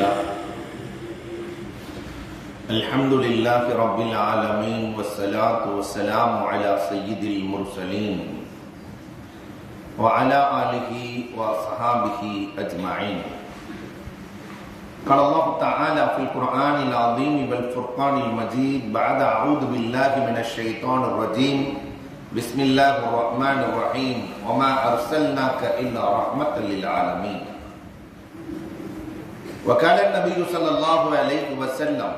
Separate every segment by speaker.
Speaker 1: لله الحمد لله رب العالمين والصلاة والسلام على سيد المرسلين وعلى آله وصحابه أجمعين قال الله تعالى في القرآن العظيم والفرقان المجيد بعد أعوذ بالله من الشيطان الرجيم بسم الله الرحمن الرحيم وما أرسلناك إلا رحمة للعالمين وقال النبي صلى الله عليه وسلم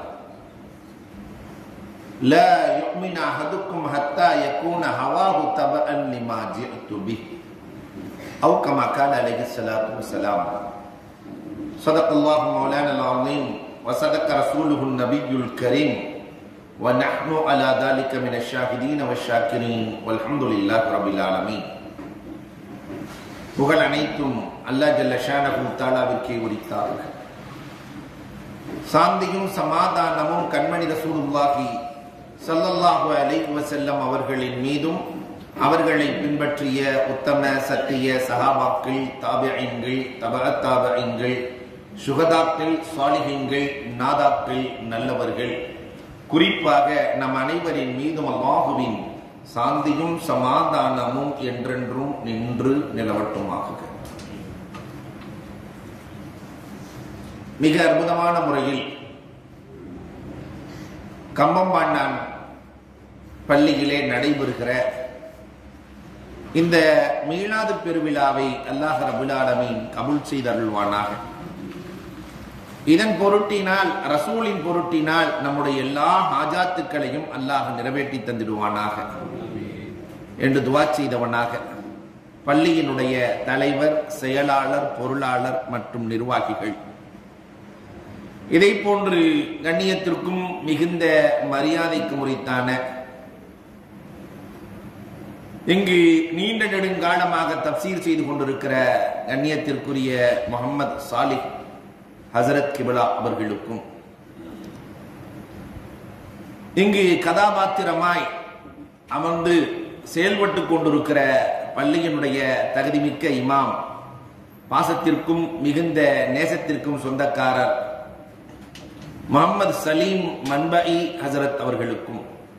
Speaker 1: لا يؤمن أحدكم حتى يكون هواه تبعا لما جئت به أو كما قال عليه الصلاة والسلام صدق الله مولانا العظيم وصدق رسوله النبي الكريم ونحن على ذلك من الشاهدين والشاكرين والحمد لله رب العالمين புகழ் அனைத்தும் அல்லா ஜல்ல ஷானகு தாலாவிற்கே உரித்தார்கள் சாந்தியும் சமாதானமும் கண்மணி ரசூலுல்லாஹி சல்லல்லாஹு அலைஹி வஸல்லம் அவர்களின் மீதும் அவர்களை பின்பற்றிய உத்தம சத்திய சஹாபாக்கள் தாபியங்கள் தப தாபியங்கள் சுகதாக்கள் சாலிகங்கள் நாதாக்கள் நல்லவர்கள் குறிப்பாக நம் அனைவரின் மீதும் அல்லாஹுவின் சாந்தியும் சமாதானமும் என்றென்றும் நின்று நிலவட்டுமாக மிக அற்புதமான முறையில் கம்பம்பாண்டான் பள்ளியிலே நடைபெறுகிற இந்த மீளாது பெருவிழாவை அல்லாஹ் ரபுலாலமீன் கபுல் செய்தருள்வானாக இதன் பொருட்டினால் ரசூலின் பொருட்டினால் நம்முடைய எல்லா ஹாஜாத்துக்களையும் அல்லாஹ் நிறைவேற்றி தந்திடுவானாக என்று துவா செய்தவனாக பள்ளியினுடைய தலைவர் செயலாளர் பொருளாளர் மற்றும் நிர்வாகிகள் இதை போன்று கண்ணியத்திற்கும் மிகுந்த மரியாதைக்கு முறைத்தான இங்கு நீண்ட நெடுங்காலமாக தப்சீர் செய்து கொண்டிருக்கிற கண்ணியத்திற்குரிய முகமது சாலிக் ஹசரத் கிபிலா அவர்களுக்கும் இங்கு கதாபாத்திரமாய் அமர்ந்து செயல்பட்டு கொண்டிருக்கிற பள்ளியினுடைய தகுதிமிக்க இமாம் பாசத்திற்கும் மிகுந்த நேசத்திற்கும் சொந்தக்காரர் முகமது சலீம் மன்பை ஹசரத் அவர்களுக்கும்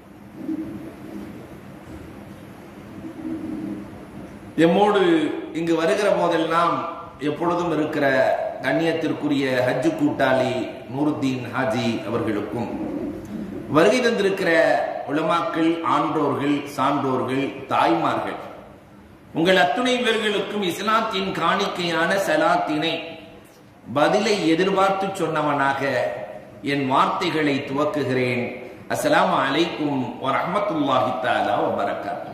Speaker 1: எம்மோடு இங்கு வருகிற போதெல்லாம் எப்பொழுதும் இருக்கிற கண்ணியத்திற்குரிய ஹஜ்ஜு கூட்டாளி நூருத்தீன் ஹாஜி அவர்களுக்கும் வருகை தந்திருக்கிற உலமாக்கள் ஆன்றோர்கள் சான்றோர்கள் தாய்மார்கள் உங்கள் அத்துணை பேர்களுக்கும் இஸ்லாத்தின் காணிக்கையான சலாத்தினை பதிலை எதிர்பார்த்து சொன்னவனாக என் வார்த்தைகளை துவக்குகிறேன் அஸ்லாம் அலைக்கும் வரமத்துல்லாஹி தாலா வரகாத்து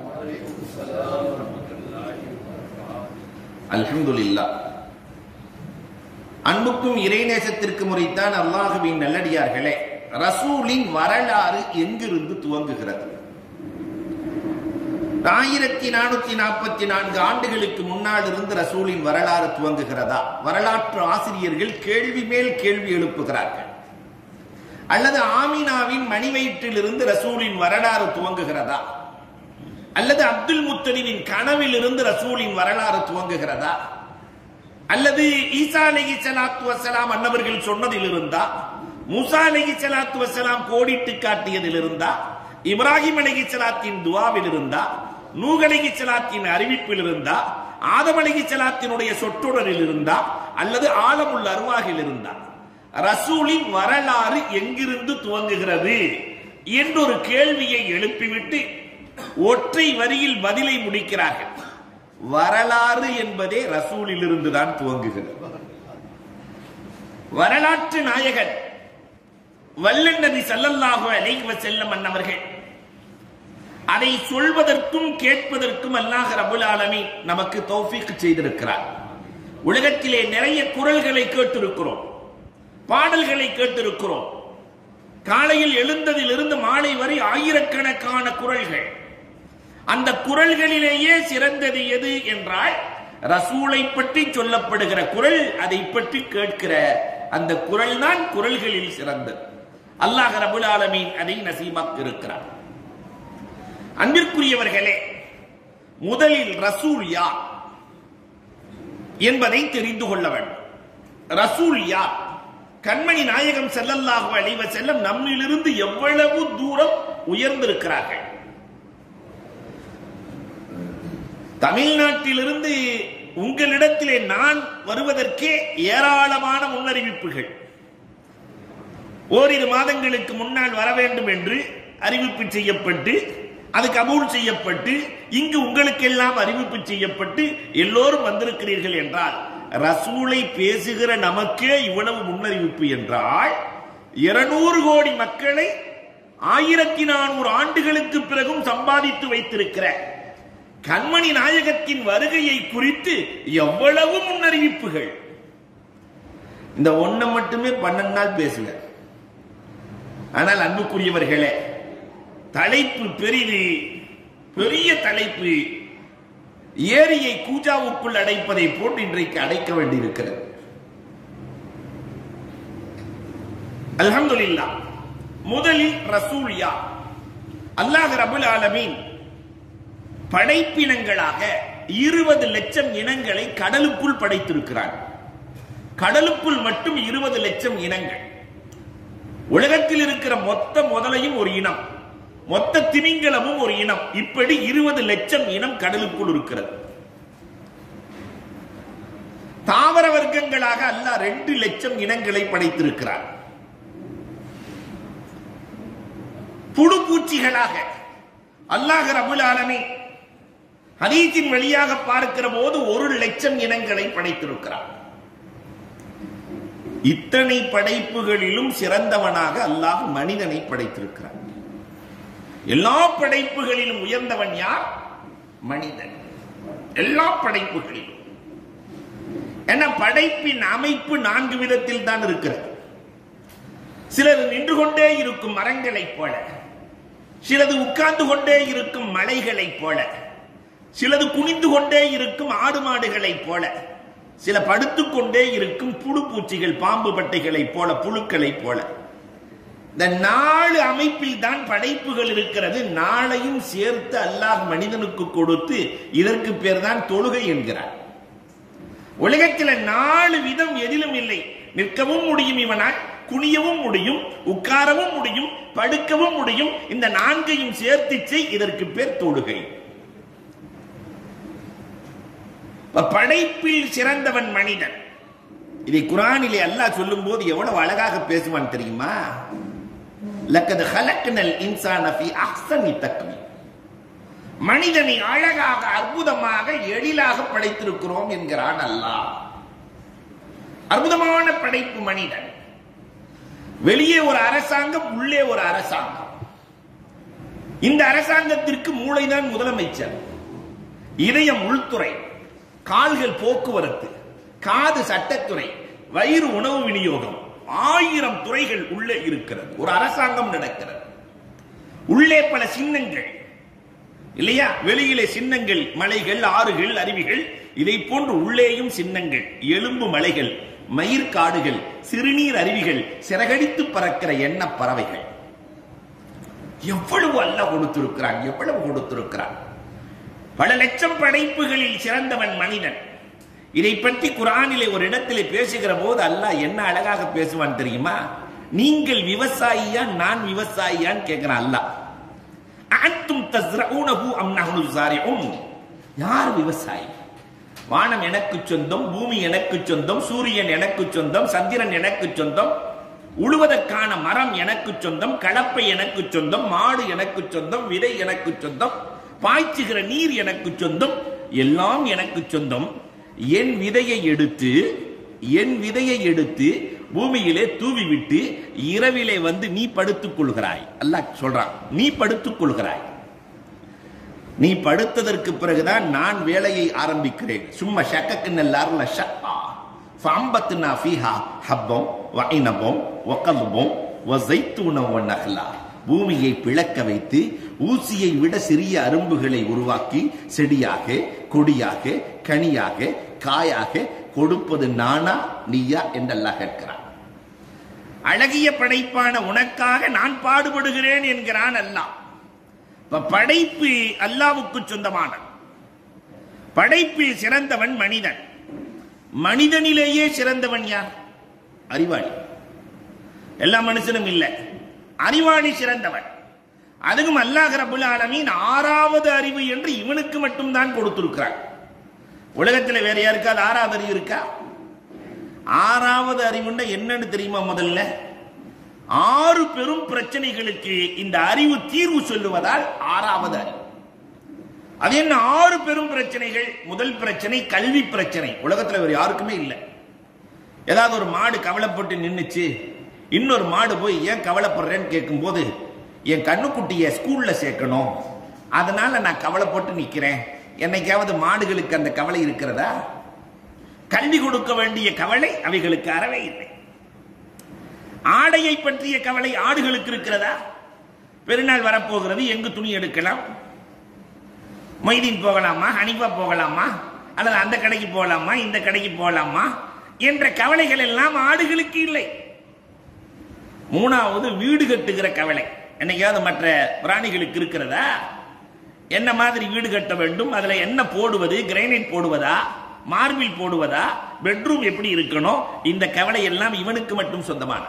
Speaker 1: அல்ஹம்துலில்லா அன்புக்கும் இறைநேசத்திற்கு முறைத்தான் அல்லாஹுவின் நல்லடியார்களே ரசூலின் வரலாறு எங்கிருந்து துவங்குகிறது ஆயிரத்தி நானூத்தி நாற்பத்தி நான்கு ஆண்டுகளுக்கு முன்னால் இருந்து ரசூலின் வரலாறு துவங்குகிறதா வரலாற்று ஆசிரியர்கள் கேள்வி மேல் கேள்வி எழுப்புகிறார்கள் அல்லது ஆமினாவின் மணிவயிற்றில் இருந்து ரசூலின் வரலாறு துவங்குகிறதா அல்லது அப்துல் முத்தலிவின் கனவில் இருந்து ரசூலின் வரலாறு துவங்குகிறதா அல்லது ஈசா அலகி சலாத்து வசலாம் அன்னவர்கள் சொன்னதில் இருந்தா முசா அலகி சலாத்து வசலாம் கோடிட்டு காட்டியதில் இருந்தா இப்ராஹிம் அலகி சலாத்தின் துவாவில் இருந்தா நூக் அலகி சலாத்தின் அறிவிப்பில் இருந்தா ஆதம் அலகி சலாத்தினுடைய சொற்றொடரில் இருந்தா அல்லது ஆலமுள்ள அருவாகில் இருந்தா ரசூலின் வரலாறு எங்கிருந்து துவங்குகிறது என்று ஒரு கேள்வியை எழுப்பிவிட்டு ஒற்றை வரியில் பதிலை முடிக்கிறார்கள் வரலாறு என்பதே ரசூலில் இருந்துதான் துவங்குகிறது வரலாற்று நாயகன் வல்லநபி சல்லல்லாஹு அலைஹி செல்லம் அன்னவர்கள் அதை சொல்வதற்கும் கேட்பதற்கும் அல்லாஹ் ரபுல் ஆலமி நமக்கு தௌஃபீக் செய்திருக்கிறார் உலகத்திலே நிறைய குரல்களை கேட்டிருக்கிறோம் பாடல்களை கேட்டிருக்கிறோம் காலையில் எழுந்ததில் இருந்து மாலை வரை ஆயிரக்கணக்கான குரல்கள் அந்த குரல்களிலேயே சிறந்தது எது என்றால் ரசூலை பற்றி சொல்லப்படுகிற குரல் அதை பற்றி கேட்கிற அந்த குரல் தான் குரல்களில் சிறந்தது அல்லாஹ் ரபுல் ஆலமீன் அதை நசீபாக்கு இருக்கிறார் அன்பிற்குரியவர்களே முதலில் ரசூல் யார் என்பதை தெரிந்து கொள்ள வேண்டும் ரசூல் யார் கண்மணி நாயகம் செல்லல்லாஹு அலைவ செல்லம் நம்மிலிருந்து எவ்வளவு தூரம் உயர்ந்திருக்கிறார்கள் தமிழ்நாட்டிலிருந்து உங்களிடத்திலே நான் வருவதற்கே ஏராளமான முன்னறிவிப்புகள் ஓரிரு மாதங்களுக்கு முன்னால் வர வேண்டும் என்று அறிவிப்பு செய்யப்பட்டு அது கபூல் செய்யப்பட்டு இங்கு உங்களுக்கெல்லாம் அறிவிப்பு செய்யப்பட்டு எல்லோரும் வந்திருக்கிறீர்கள் என்றால் ரசூலை பேசுகிற நமக்கே இவ்வளவு முன்னறிவிப்பு என்றால் இருநூறு கோடி மக்களை ஆயிரத்தி நானூறு ஆண்டுகளுக்கு பிறகும் சம்பாதித்து வைத்திருக்கிற கண்மணி நாயகத்தின் வருகையை குறித்து எவ்வளவு முன்னறிவிப்புகள் இந்த ஒன்ன மட்டுமே பன்னெண்டு நாள் பேசுங்க ஆனால் அன்புக்குரியவர்களே தலைப்பு பெரிது பெரிய தலைப்பு ஏரியை கூஜாவுக்குள் அடைப்பதை போட்டு இன்றைக்கு அடைக்க வேண்டியிருக்கிறது அல்ஹம்துலில்லா முதலில் ரசூல் யா அல்லாஹ் ரபுல் ஆலமீன் படைப்பினங்களாக இருபது லட்சம் இனங்களை கடலுக்குள் படைத்திருக்கிறார் கடலுக்குள் மட்டும் இருபது லட்சம் இனங்கள் உலகத்தில் இருக்கிற மொத்த முதலையும் ஒரு இனம் மொத்த திமிங்கலமும் ஒரு இனம் இப்படி இருபது லட்சம் இனம் கடலுக்குள் இருக்கிறது தாவர வர்க்கங்களாக அல்லாஹ் ரெண்டு லட்சம் இனங்களை படைத்திருக்கிறார் புழுப்பூச்சிகளாக அல்லாஹ் ரபுல் ஆலமீன் ஹதீஸின் வழியாக பார்க்கிற போது ஒரு லட்சம் இனங்களை படைத்திருக்கிறார் இத்தனை படைப்புகளிலும் சிறந்தவனாக அல்லாஹ் மனிதனை படைத்திருக்கிறார் எல்லா படைப்புகளிலும் உயர்ந்தவன் யார் மனிதன் எல்லா படைப்புகளிலும் என படைப்பின் அமைப்பு நான்கு விதத்தில் தான் இருக்கிறது சிலர் நின்று கொண்டே இருக்கும் மரங்களைப் போல சிலது உட்கார்ந்து கொண்டே இருக்கும் மலைகளைப் போல சிலது குனிந்து கொண்டே இருக்கும் ஆடு மாடுகளைப் போல சில படுத்துக் கொண்டே இருக்கும் புழு பூச்சிகள் பாம்பு பட்டைகளைப் போல புழுக்களைப் போல இந்த நாலு அமைப்பில் தான் படைப்புகள் இருக்கிறது நாளையும் சேர்த்து அல்லாஹ் மனிதனுக்கு கொடுத்து இதற்கு பேர் தான் தொழுகை என்கிறார் உலகத்தில் நாலு விதம் எதிலும் இல்லை நிற்கவும் முடியும் இவனால் குனியவும் முடியும் உட்காரவும் முடியும் படுக்கவும் முடியும் இந்த நான்கையும் சேர்த்து செய் இதற்கு பேர் தொழுகை படைப்பில் சிறந்தவன் மனிதன் இதை குரானிலே அல்லாஹ் சொல்லும் போது எவ்வளவு அழகாக பேசுவான் தெரியுமா லக்கது ஹலக்னல் இன்சான ஃபி அஹ்சனி தக்வீம் மனிதனை அழகாக அற்புதமாக எழிலாக படைத்திருக்கிறோம் என்கிறான் அல்லாஹ் அற்புதமான படைப்பு மனிதன் வெளியே ஒரு அரசாங்கம் உள்ளே ஒரு அரசாங்கம் இந்த அரசாங்கத்திற்கு மூளைதான் முதலமைச்சர் இதயம் உள்துறை கால்கள் போக்குவரத்து காது சட்டத்துறை வயிறு உணவு விநியோகம் ஆயிரம் துறைகள் உள்ளே இருக்கிறது ஒரு அரசாங்கம் நடக்கிறது உள்ளே பல சின்னங்கள் இல்லையா வெளியிலே சின்னங்கள் மலைகள் ஆறுகள் அருவிகள் இதை போன்று உள்ளேயும் சின்னங்கள் எலும்பு மலைகள் மயிர்காடுகள் சிறுநீர் அருவிகள் சிறகடித்து பறக்கிற எண்ண பறவைகள் எவ்வளவு அல்ல கொடுத்திருக்கிறான் எவ்வளவு கொடுத்திருக்கிறான் பல லட்சம் படைப்புகளில் சிறந்தவன் மனிதன் இதை பற்றி குரானிலே ஒரு இடத்திலே பேசுகிற போது அல்லாஹ் என்ன அழகாக பேசுவான் தெரியுமா நீங்கள் விவசாயியா நான் விவசாயியான்னு கேட்கிறான் அல்லாஹ் அன்தும் தஸ்ரஊனஹு அம் நஹ்னு ஸாரிஊன் யார் விவசாயி வானம் எனக்கு சொந்தம் பூமி எனக்கு சொந்தம் சூரியன் எனக்கு சொந்தம் சந்திரன் எனக்கு சொந்தம் உழுவதற்கான மரம் எனக்கு சொந்தம் கலப்பை எனக்கு சொந்தம் மாடு எனக்கு சொந்தம் விதை எனக்கு சொந்தம் பாய்ச்சுகிற நீர் எனக்கு சொந்தம் எல்லாம் எனக்கு சொந்தம் என் விதையை எடுத்து என் விதையை எடுத்து பூமியிலே தூவி விட்டு இரவிலே வந்து நீ படுத்துக் கொள்கிறாய் அல்லாஹ் சொல்றான் நீ படுத்துக் கொள்கிறாய் நீ படுத்ததற்கு பிறகுதான் நான் வேலையை ஆரம்பிக்கிறேன் சும்மா ஷக்கக்கு நல்லாருல ஷக்கா ஃபம்பத்னா ஃபீஹா ஹப்பம் வைனபம் வகல்பம் வஸைத்தூன வநஹ்லா பூமியை பிளக்க வைத்து ஊசியை விட சிறிய அரும்புகளை உருவாக்கி செடியாக கொடியாக கனியாக காயாக கொடுப்பது நானா நீயா என்றெல்லாம் கேட்கிறான் அழகிய படைப்பான உனக்காக நான் பாடுபடுகிறேன் என்கிறான் அல்லாஹ் இப்ப படைப்பு அல்லாவுக்கு சொந்தமானது படைப்பில் சிறந்தவன் மனிதன் மனிதனிலேயே சிறந்தவன் யார் அறிவாளி எல்லா மனுஷனும் இல்ல அறிவாளி சிறந்தவன் அதுவும் அல்லாஹ் ரபுல் ஆலமீன் ஆறாவது அறிவு என்று இவனுக்கு மட்டும்தான் கொடுத்திருக்கிறான் உலகத்தில் வேற யாருக்காவது ஆறாவது அறிவு இருக்கா ஆறாவது அறிவுன்னா என்னன்னு தெரியுமா முதல்ல ஆறு பெரும் பிரச்சனைகளுக்கு இந்த அறிவு தீர்வு சொல்லுவதால் ஆறாவது அறிவு அது என்ன ஆறு பெரும் பிரச்சனைகள் முதல் பிரச்சனை கல்வி பிரச்சனை உலகத்தில் வேற யாருக்குமே இல்லை ஏதாவது ஒரு மாடு கவலைப்பட்டு நின்னுச்சு இன்னொரு மாடு போய் ஏன் கவலைப்படுறேன்னு கேட்கும்போது என் கண்ணுக்குட்டிய ஸ்கூல்ல சேர்க்கணும் அதனால நான் கவலைப்பட்டு நிக்கிறேன் என்னைக்காவது மாடுகளுக்கு அந்த கவலை இருக்கிறதா கல்வி கொடுக்க வேண்டிய கவலை அவைகளுக்கு அறவே இல்லை ஆடையை பற்றிய கவலை ஆடுகளுக்கு இருக்கிறதா பெருநாள் வரப்போகிறது எங்கு துணி எடுக்கலாம் மொய்தீன் போகலாமா ஹனிஃபா போகலாமா அல்லது அந்த கடைக்கு போகலாமா இந்த கடைக்கு போகலாமா என்ற கவலைகள் எல்லாம் ஆடுகளுக்கு இல்லை மூணாவது வீடு கட்டுகிற கவலை என்னைக்காவது மற்ற பிராணிகளுக்கு இருக்கிறதா என்ன மாதிரி வீடு கட்ட வேண்டும் அதுல என்ன போடுவது கிரைனைட் போடுவதா மார்பிள் போடுவதா பெட்ரூம் எப்படி இருக்கணும் இந்த கவலை எல்லாம் இவனுக்கு மட்டும் சொந்தமான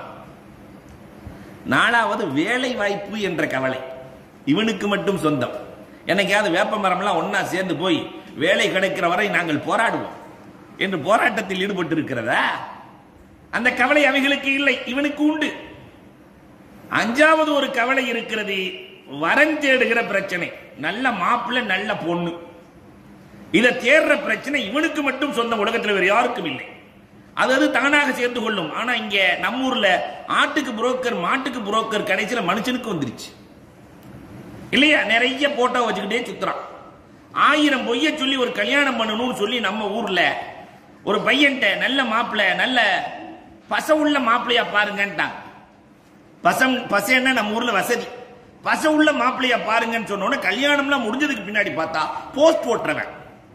Speaker 1: நாலாவது வேலை வாய்ப்பு என்ற கவலை இவனுக்கு மட்டும் சொந்தம் என்னைக்காவது வேப்ப மரம்லாம் ஒன்னா சேர்ந்து போய் வேலை கிடைக்கிற வரை நாங்கள் போராடுவோம் என்று போராட்டத்தில் ஈடுபட்டு இருக்கிறதா அந்த கவலை அவைகளுக்கு இல்லை இவனுக்கு உண்டு அஞ்சாவது ஒரு கவலை இருக்கிறது வரன் தேடுகிற பிரச்சனை நல்ல மாப்பிள்ளை நல்ல பொண்ணு இதை தேடுற பிரச்சனை இவனுக்கு மட்டும் சொந்த உலகத்தில் வேறு யாருக்கும் இல்லை அது அது தானாக சேர்ந்து கொள்ளும் ஆனா இங்க நம்ம ஊர்ல ஆட்டுக்கு புரோக்கர் மாட்டுக்கு புரோக்கர் கடைசியில மனுஷனுக்கு வந்துருச்சு இல்லையா நிறைய போட்டோ வச்சுக்கிட்டே சுத்துறான் ஆயிரம் பொய்ய சொல்லி ஒரு கல்யாணம் பண்ணணும்னு சொல்லி நம்ம ஊர்ல ஒரு பையன்ட்ட நல்ல மாப்பிள்ளை நல்ல பச உள்ள மாப்பிள்ளையா பாருங்கன்ட்டாங்க பசம் பசன்னா நம்ம ஊர்ல வசதி பச உள்ள மாப்பிள்ளையா பாருங்கன்னு சொன்னோட கல்யாணம்லாம் முடிஞ்சதுக்கு பின்னாடி பார்த்தா போஸ்ட் ஓட்டுறவன்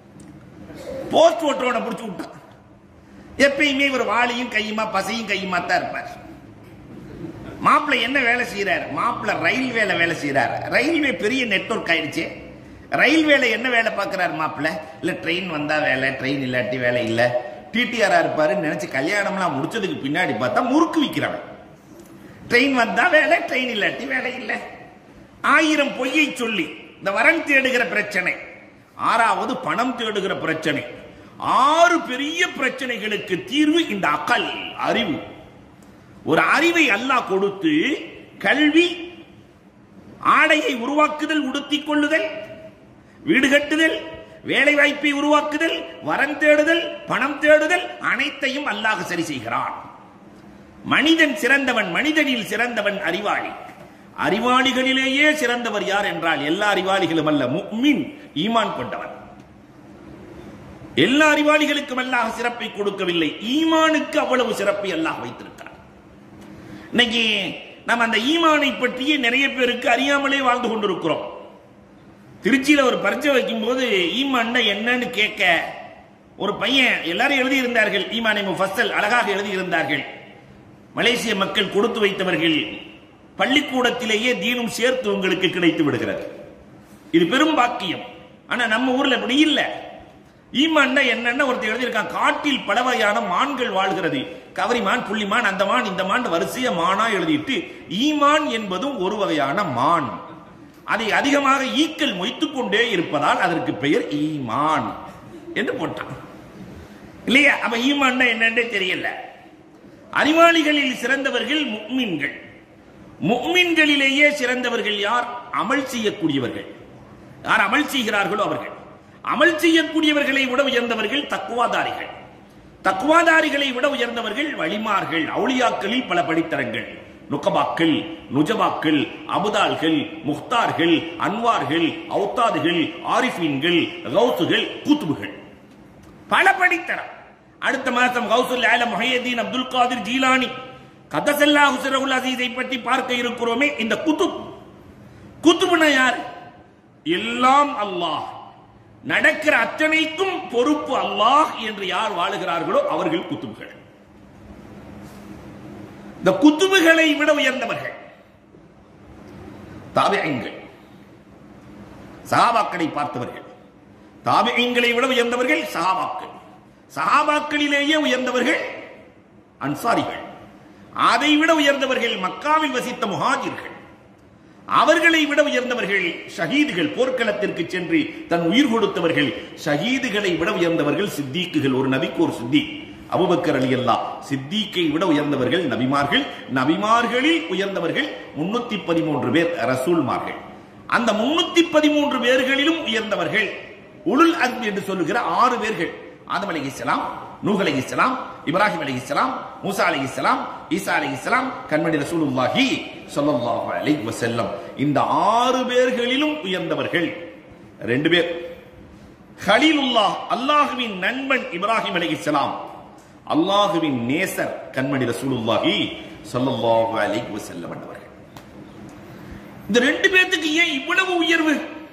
Speaker 1: போஸ்ட் ஓட்டுறவனை பிடிச்சி விட்டான் எப்பயுமே இவர் வாளியும் கையுமா பசையும் கையுமா தான் இருப்பார் மாப்பிள்ளை என்ன வேலை செய்யறாரு மாப்பிள்ளை ரயில்வேல வேலை செய்யறாரு ரயில்வே பெரிய நெட்வொர்க் ஆயிடுச்சு ரயில்வேல என்ன வேலை பார்க்கறாரு மாப்பிள்ளை இல்ல ட்ரெயின் வந்தா வேலை ட்ரெயின் இல்லாட்டி வேலை இல்ல டிடிஆரா இருப்பாருன்னு நினைச்சு கல்யாணம்லாம் முடிச்சதுக்கு பின்னாடி பார்த்தா முறுக்கு விக்கிறவன் ட்ரெயின் வந்தா வேலை ட்ரெயின் இல்லாட்டி வேலை இல்லை ஆயிரம் பொய்யை சொல்லி இந்த வரன் தேடுகிற பிரச்சனை ஆறாவது பணம் தேடுகிற பிரச்சனை ஆறு பெரிய பிரச்சனைகளுக்கு தீர்வு இந்த அக்கல் அறிவு ஒரு அறிவை அல்லாஹ் கொடுத்து கல்வி ஆடையை உருவாக்குதல் உடுத்திக் கொள்ளுதல் வீடு கட்டுதல் வேலை வாய்ப்பை உருவாக்குதல் வரன் தேடுதல் பணம் தேடுதல் அனைத்தையும் அல்லாஹ் சரி செய்கிறான் மனிதன் சிறந்தவன் மனிதனில் சிறந்தவன் அறிவாளி அறிவாளிகளிலேயே சிறந்தவர் யார் என்றால் எல்லா அறிவாளிகளும் அல்ல முக்மின் ஈமான் கொண்டவன் எல்லா அறிவாளிகளுக்கும் அல்லாஹ் சிறப்பை கொடுக்கவில்லை ஈமானுக்கு அவ்வளவு சிறப்பை அல்லாஹ் வைத்திருக்கிறார் இன்னைக்கு நம்ம அந்த ஈமானை பற்றியே நிறைய பேருக்கு அறியாமலே வாழ்ந்து கொண்டிருக்கிறோம் திருச்சியில ஒரு பரிச்சை வைக்கும் போது ஈமான் என்னன்னு கேட்க ஒரு பையன் எல்லாரும் எழுதியிருந்தார்கள் ஈமானை முஃபஸ்ஸல் அழகாக எழுதியிருந்தார்கள் மலேசிய மக்கள் கொடுத்து வைத்தவர்கள் பள்ளிக்கூடத்திலேயே தீனும் சேர்த்து உங்களுக்கு கிடைத்து விடுகிறது இது பெரும் பாக்கியம் ஆனா நம்ம ஊர்ல இப்படி இல்ல ஈமான் என்னன்னா ஒருத்தர் எழுதியிருக்கான் காட்டில் பல வகையான மான்கள் வாழ்கிறது கவரிமான் புள்ளிமான் அந்த மான் இந்த மான் வரிசைய மானா எழுதிட்டு ஈமான் என்பதும் ஒரு வகையான மான் அதை அதிகமாக ஈக்கள் மொய்த்துக் கொண்டே இருப்பதால் அதற்கு பெயர் ஈமான் என்று போட்டான் இல்லையா அப்ப ஈமான் என்னன்னே தெரியல அறிவாளிகளில் சிறந்தவர்கள் முக்மின்கள் முக்மின்களிலேயே சிறந்தவர்கள் யார் அமல் செய்யக்கூடியவர்கள் யார் அமல் செய்கிறார்களோ அவர்கள் அமல் செய்யக்கூடியவர்களை விட உயர்ந்தவர்கள் தக்குவாதாரிகள் தக்குவாதாரிகளை விட உயர்ந்தவர்கள் வழிமார்கள் அவுளியாக்களில் பல படித்தரங்கள் நுக்கபாக்கள் நுஜபாக்கள் அபுதால்கள் முக்தார்கள் அன்வார்கள் அவுத்தாதுகள் ஆரிஃபீன்கள் கௌசுகள் கூத்துபுகள் பல படித்தரம் அடுத்த மாதம் கௌசுல் ஆலம் முஹையதீன் அப்துல் காதிர் ஜீலானி கதசல்லாஹு சிறகுல் அசீஸை பற்றி பார்க்க இருக்கிறோமே இந்த குத்துப் குத்துபுனா யார் எல்லாம் அல்லாஹ் நடக்கிற அத்தனைக்கும் பொறுப்பு அல்லாஹ் என்று யார் வாழுகிறார்களோ அவர்கள் குத்துபுகள் இந்த குத்துபுகளை விட உயர்ந்தவர்கள் தாபியங்கள் சகாபாக்களை பார்த்தவர்கள் தாபியங்களை விட உயர்ந்தவர்கள் சகாபாக்கள் சகாபாக்களிலேயே உயர்ந்தவர்கள் அன்சாரிகள் அதை விட உயர்ந்தவர்கள் மக்காவில் வசித்த முஹாஜிர்கள் அவர்களை விட உயர்ந்தவர்கள் ஷஹீதுகள் போர்க்களத்திற்கு சென்று தன் உயிர் கொடுத்தவர்கள் ஷஹீதுகளை விட உயர்ந்தவர்கள் சித்தீக்குகள் ஒரு நபிக்கு ஒரு சித்திக் அபுபக்கர் அலி அல்லா சித்திக்கை விட உயர்ந்தவர்கள் நபிமார்கள் நபிமார்களில் உயர்ந்தவர்கள் முன்னூத்தி பதிமூன்று பேர் ரசூல்மார்கள் அந்த முன்னூத்தி பதிமூன்று பேர்களிலும் உயர்ந்தவர்கள் உளுல் அன்பு என்று சொல்லுகிற ஆறு பேர்கள் ஆதம் அலி இஸ்லாம் நூஹ் அலி இஸ்லாம் இப்ராஹிம் அலி இஸ்லாம் மூசா அலி இஸ்லாம் ஈசா அலி இஸ்லாம் கண்மணி ரசூலுல்லாஹி ஸல்லல்லாஹு அலைஹி வஸல்லம் இந்த ஆறு பேர்களிலும் உயர்ந்தவர்கள் ரெண்டு பேர் ஹலீலுல்லாஹ் அல்லாஹுவின் நண்பன் இப்ராஹிம் அலி இஸ்லாம் அல்லாஹுவின் நேசர் கண்மணி ரசூலுல்லாஹி ஸல்லல்லாஹு அலைஹி வஸல்லம் என்பவர்கள் இந்த ரெண்டு பேத்துக்கு ஏன் இவ்வளவு உயர்வு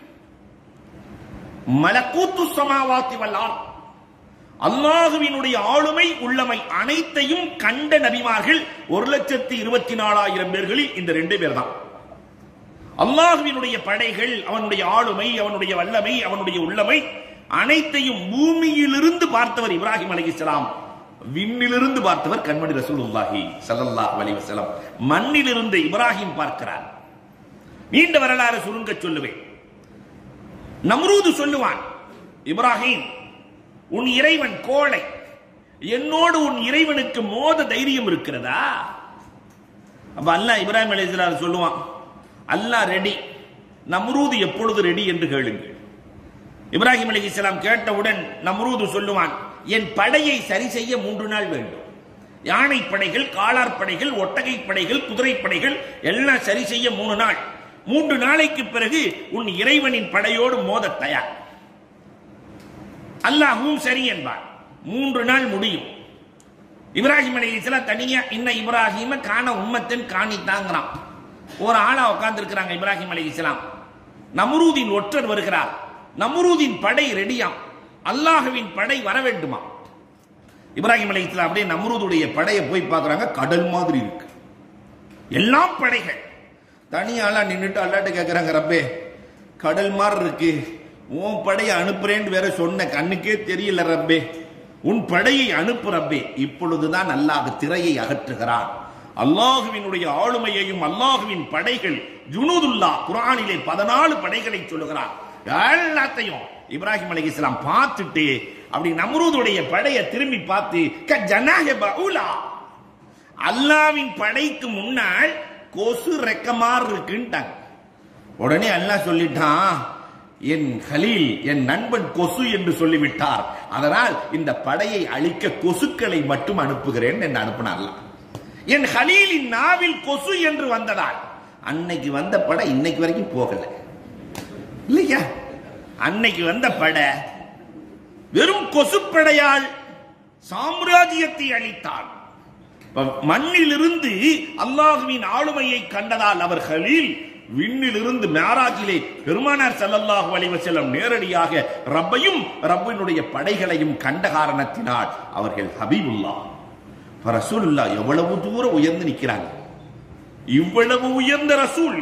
Speaker 1: மலக்கூத்து சமாவாத்தி வல்லார் அல்லாஹுவினுடைய ஆளுமை உள்ளமை அனைத்தையும் கண்ட நபிமார்கள் ஒரு லட்சத்தி இருபத்தி நாலாயிரம் பேர்களில் இந்த ரெண்டு பேர் தான் அல்லாஹுவினுடைய படைகள் அவனுடைய ஆளுமை அவனுடைய வல்லமை அவனுடைய உள்ளமை அனைத்தையும் பூமியிலிருந்து பார்த்தவர் இப்ராஹிம் அலைஹிஸ்ஸலாம் விண்ணிலிருந்து பார்த்தவர் கண்மணி ரசூலுல்லாஹி ஸல்லல்லாஹு அலைஹி வஸல்லம் மண்ணிலிருந்து இப்ராஹிம் பார்க்கிறார் நீண்ட வரலாறு சுருங்க சொல்லுவேன் நம்ரூது சொல்லுவான் இப்ராஹிம் உன் இறைவன் கோழை என்னோடு உன் இறைவனுக்கு மோத தைரியம் இருக்கிறதா அப்ப அல்லாஹ் இப்ராஹிம் அலைஹிஸ்ஸலாம் சொல்லுவான் அல்லாஹ் ரெடி நம்ரூது எப்பொழுது ரெடி என்று கேளுங்கள் இப்ராஹிம் அலைஹிஸ்ஸலாம் கேட்டவுடன் நம்ரூது சொல்லுவான் என் படையை சரி செய்ய மூன்று நாள் வேண்டும் யானை படைகள் காலார் படைகள் ஒட்டகை படைகள் குதிரை படைகள் எல்லாம் சரி செய்ய மூணு நாள் மூன்று நாளைக்கு பிறகு உன் இறைவனின் படையோடு மோத தயார் அல்லாஹும் சரி என்பார் மூன்று நாள் முடியும் இப்ராஹிம் அலைஹிஸ்ஸலாம் தனியா இன்ன இப்ராஹிம காண உம்மத்தின் காணித்தாங்கிறான் ஒரு ஆளா உட்கார்ந்து இருக்கிறாங்க இப்ராஹிம் அலைஹிஸ்ஸலாம் நம்ரூதின் ஒற்றர் வருகிறார் நம்ரூதின் படை ரெடியாம் அல்லாஹுவின் படை வர வேண்டுமா இப்ராஹிம் அலைஹிஸ்ஸலாம் அப்படியே நம்ரூதுடைய படையை போய் பார்க்கறாங்க கடல் மாதிரி இருக்கு எல்லாம் படைகள் தனியாளா நின்னுட்டு அல்லாட்ட கேட்கறாங்க ரப்பே கடல் மாதிரி இருக்கு உன் படையை அனுப்புறேன்னு வேற சொன்ன கண்ணுக்கே தெரியல ரப்பே உன் படையை அனுப்பு ரப்பே இப்பொழுதுதான் அல்லாஹ் திரையை அகற்றுகிறான் அல்லாஹுவினுடைய ஆளுமையையும் அல்லாஹுவின் படைகள் ஜுனூதுல்லா குரானிலே பதினாலு படைகளை சொல்லுகிறான் எல்லாத்தையும் இப்ராஹிம் அலைஹிஸ்ஸலாம் பார்த்துட்டு அப்படி நம்ரூதுடைய படையை திரும்பி பார்த்து க ஜனாஹ பவுலா அல்லாவின் படைக்கு முன்னால் கொசு ரெக்கமாறு இருக்குன்ட்டாங்க உடனே அல்லாஹ் சொல்லிட்டான் என் ஹலீல் என் நண்பன் கொசு என்று சொல்லிவிட்டார் அதனால் இந்த படையை அழிக்க கொசுக்களை மட்டும் அனுப்புகிறேன் என்று அனுப்பினார் என் ஹலீலின் நாவில் கொசு என்று வந்ததால் அன்னைக்கு வந்த படை இன்னைக்கு வரைக்கும் போகல இல்லையா அன்னைக்கு வந்த படை வெறும் கொசுப்படையால் சாம்ராஜ்யத்தை அளித்தார் மண்ணிலிருந்து அல்லாஹுவின் ஆளுமையை கண்டதால் அவர் ஹலீல் விண்ணிலிருந்து மேராஜிலே பெருமானார் ஸல்லல்லாஹு அலைஹி வஸல்லம் நேரடியாக ரப்பையும் ரப்பினுடைய படைகளையும் கண்ட காரணத்தினால் அவர்கள் ஹபீபுல்லா ரசூலுல்லா எவ்வளவு தூரம் உயர்ந்து நிற்கிறாங்க இவ்வளவு உயர்ந்த ரசூல்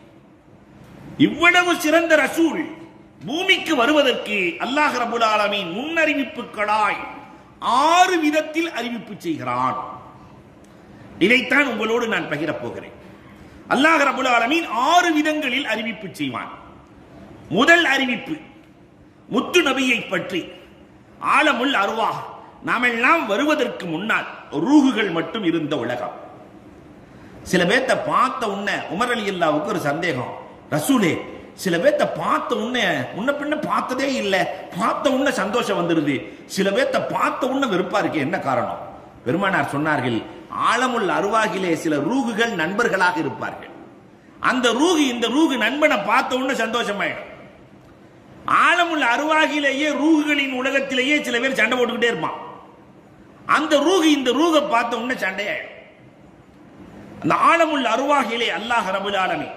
Speaker 1: இவ்வளவு சிறந்த ரசூல் பூமிக்கு வருவதற்கு அல்லாஹ் ரபுல் ஆலமீன் முன்னறிவிப்புகளாய் ஆறு விதத்தில் அறிவிப்பு செய்கிறான் இதைத்தான் உங்களோடு நான் பகிரப் போகிறேன் அல்லாஹ் ரபுல் ஆலமீன் ஆறு விதங்களில் அறிவிப்பு செய்வான் முதல் அறிவிப்பு முத்து நபியை பற்றி ஆலமுல் அருவா நாமெல்லாம் வருவதற்கு முன்னால் ரூகுகள் மட்டும் இருந்த உலகம் சில பேர்த்த பார்த்த உடனே உமர் அலி அல்லாவுக்கு ஒரு சந்தேகம் ரசூலே சில பேர்த்த பார்த்த உடனே முன்ன பின்ன பார்த்ததே இல்லை பார்த்த உடனே சந்தோஷம் வந்துருது சில பேர்த்த பார்த்த உடனே வெறுப்பா இருக்கு என்ன காரணம் பெருமானார் சொன்னார்கள் ஆழமுள்ள அருவாகிலே சில ரூகுகள் நண்பர்களாக இருப்பார்கள் அந்த ரூகு இந்த ரூகு நண்பனை பார்த்த உடனே சந்தோஷமாயிடும் ஆழமுள்ள அருவாகிலேயே ரூகுகளின் உலகத்திலேயே சில பேர் சண்டை போட்டுக்கிட்டே இருப்பான் அந்த ரூகு இந்த ரூகை பார்த்த உடனே சண்டையாயிடும் அந்த ஆழமுள்ள அருவாகிலே அல்லாஹ் ரபுல் ஆலமி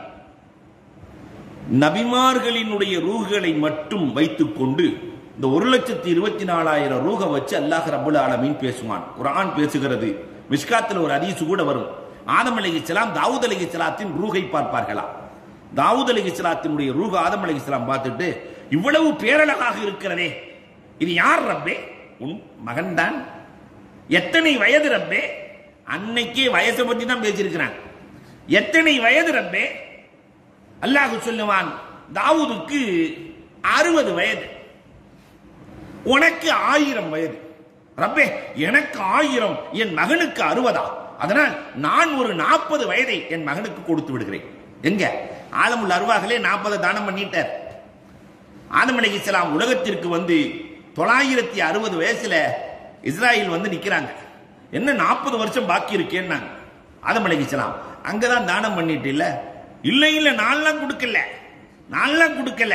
Speaker 1: நபிமார்களினுடைய ரூகுகளை மட்டும் வைத்துக் கொண்டு இந்த ஒரு லட்சத்தி இருபத்தி நாலாயிரம் ரூக வச்சு அல்லாஹ் ரபுல் ஆலமீன் பேசுவான் குரான் பேசுகிறது மிஷ்காத்தில் ஒரு அதீசு கூட வரும் ஆதம் அலைஹிஸ்ஸலாம் தாவூத் அலைஹிஸ்ஸலாத்தின் ரூகை பார்ப்பார்களாம் தாவூத் அலைஹிஸ்ஸலாத்தினுடைய ரூக ஆதம் அலைஹிஸ்ஸலாம் பார்த்துட்டு இவ்வளவு பேரழகாக இருக்கிறதே இது யார் ரப்பே உன் மகன்தான் எத்தனை வயது ரப்பே அன்னைக்கே வயசை பத்தி தான் பேசியிருக்கிறாங்க எத்தனை வயது ரப்பே அல்லாஹ் சொல்லுவான் தாவூதுக்கு அறுபது வயது உனக்கு ஆயிரம் வயது ரப்பே எனக்கு ஆயிரம் என் மகனுக்கு அறுபதா அதனால் நான் ஒரு நாற்பது வயதை என் மகனுக்கு கொடுத்து விடுகிறேன் எங்க ஆலமுல் அருவாகலே நாற்பது தானம் பண்ணிட்டார் ஆதம் அலி இஸ்லாம் உலகத்திற்கு வந்து தொள்ளாயிரத்தி அறுபது வயசுல இஸ்ராயல் வந்து நிக்கிறாங்க என்ன நாற்பது வருஷம் பாக்கி இருக்கேன்னாங்க ஆதம் அலி இஸ்லாம் அங்கதான் தானம் பண்ணிட்டு இல்ல இல்ல இல்ல நான்லாம் கொடுக்கல நான்லாம் கொடுக்கல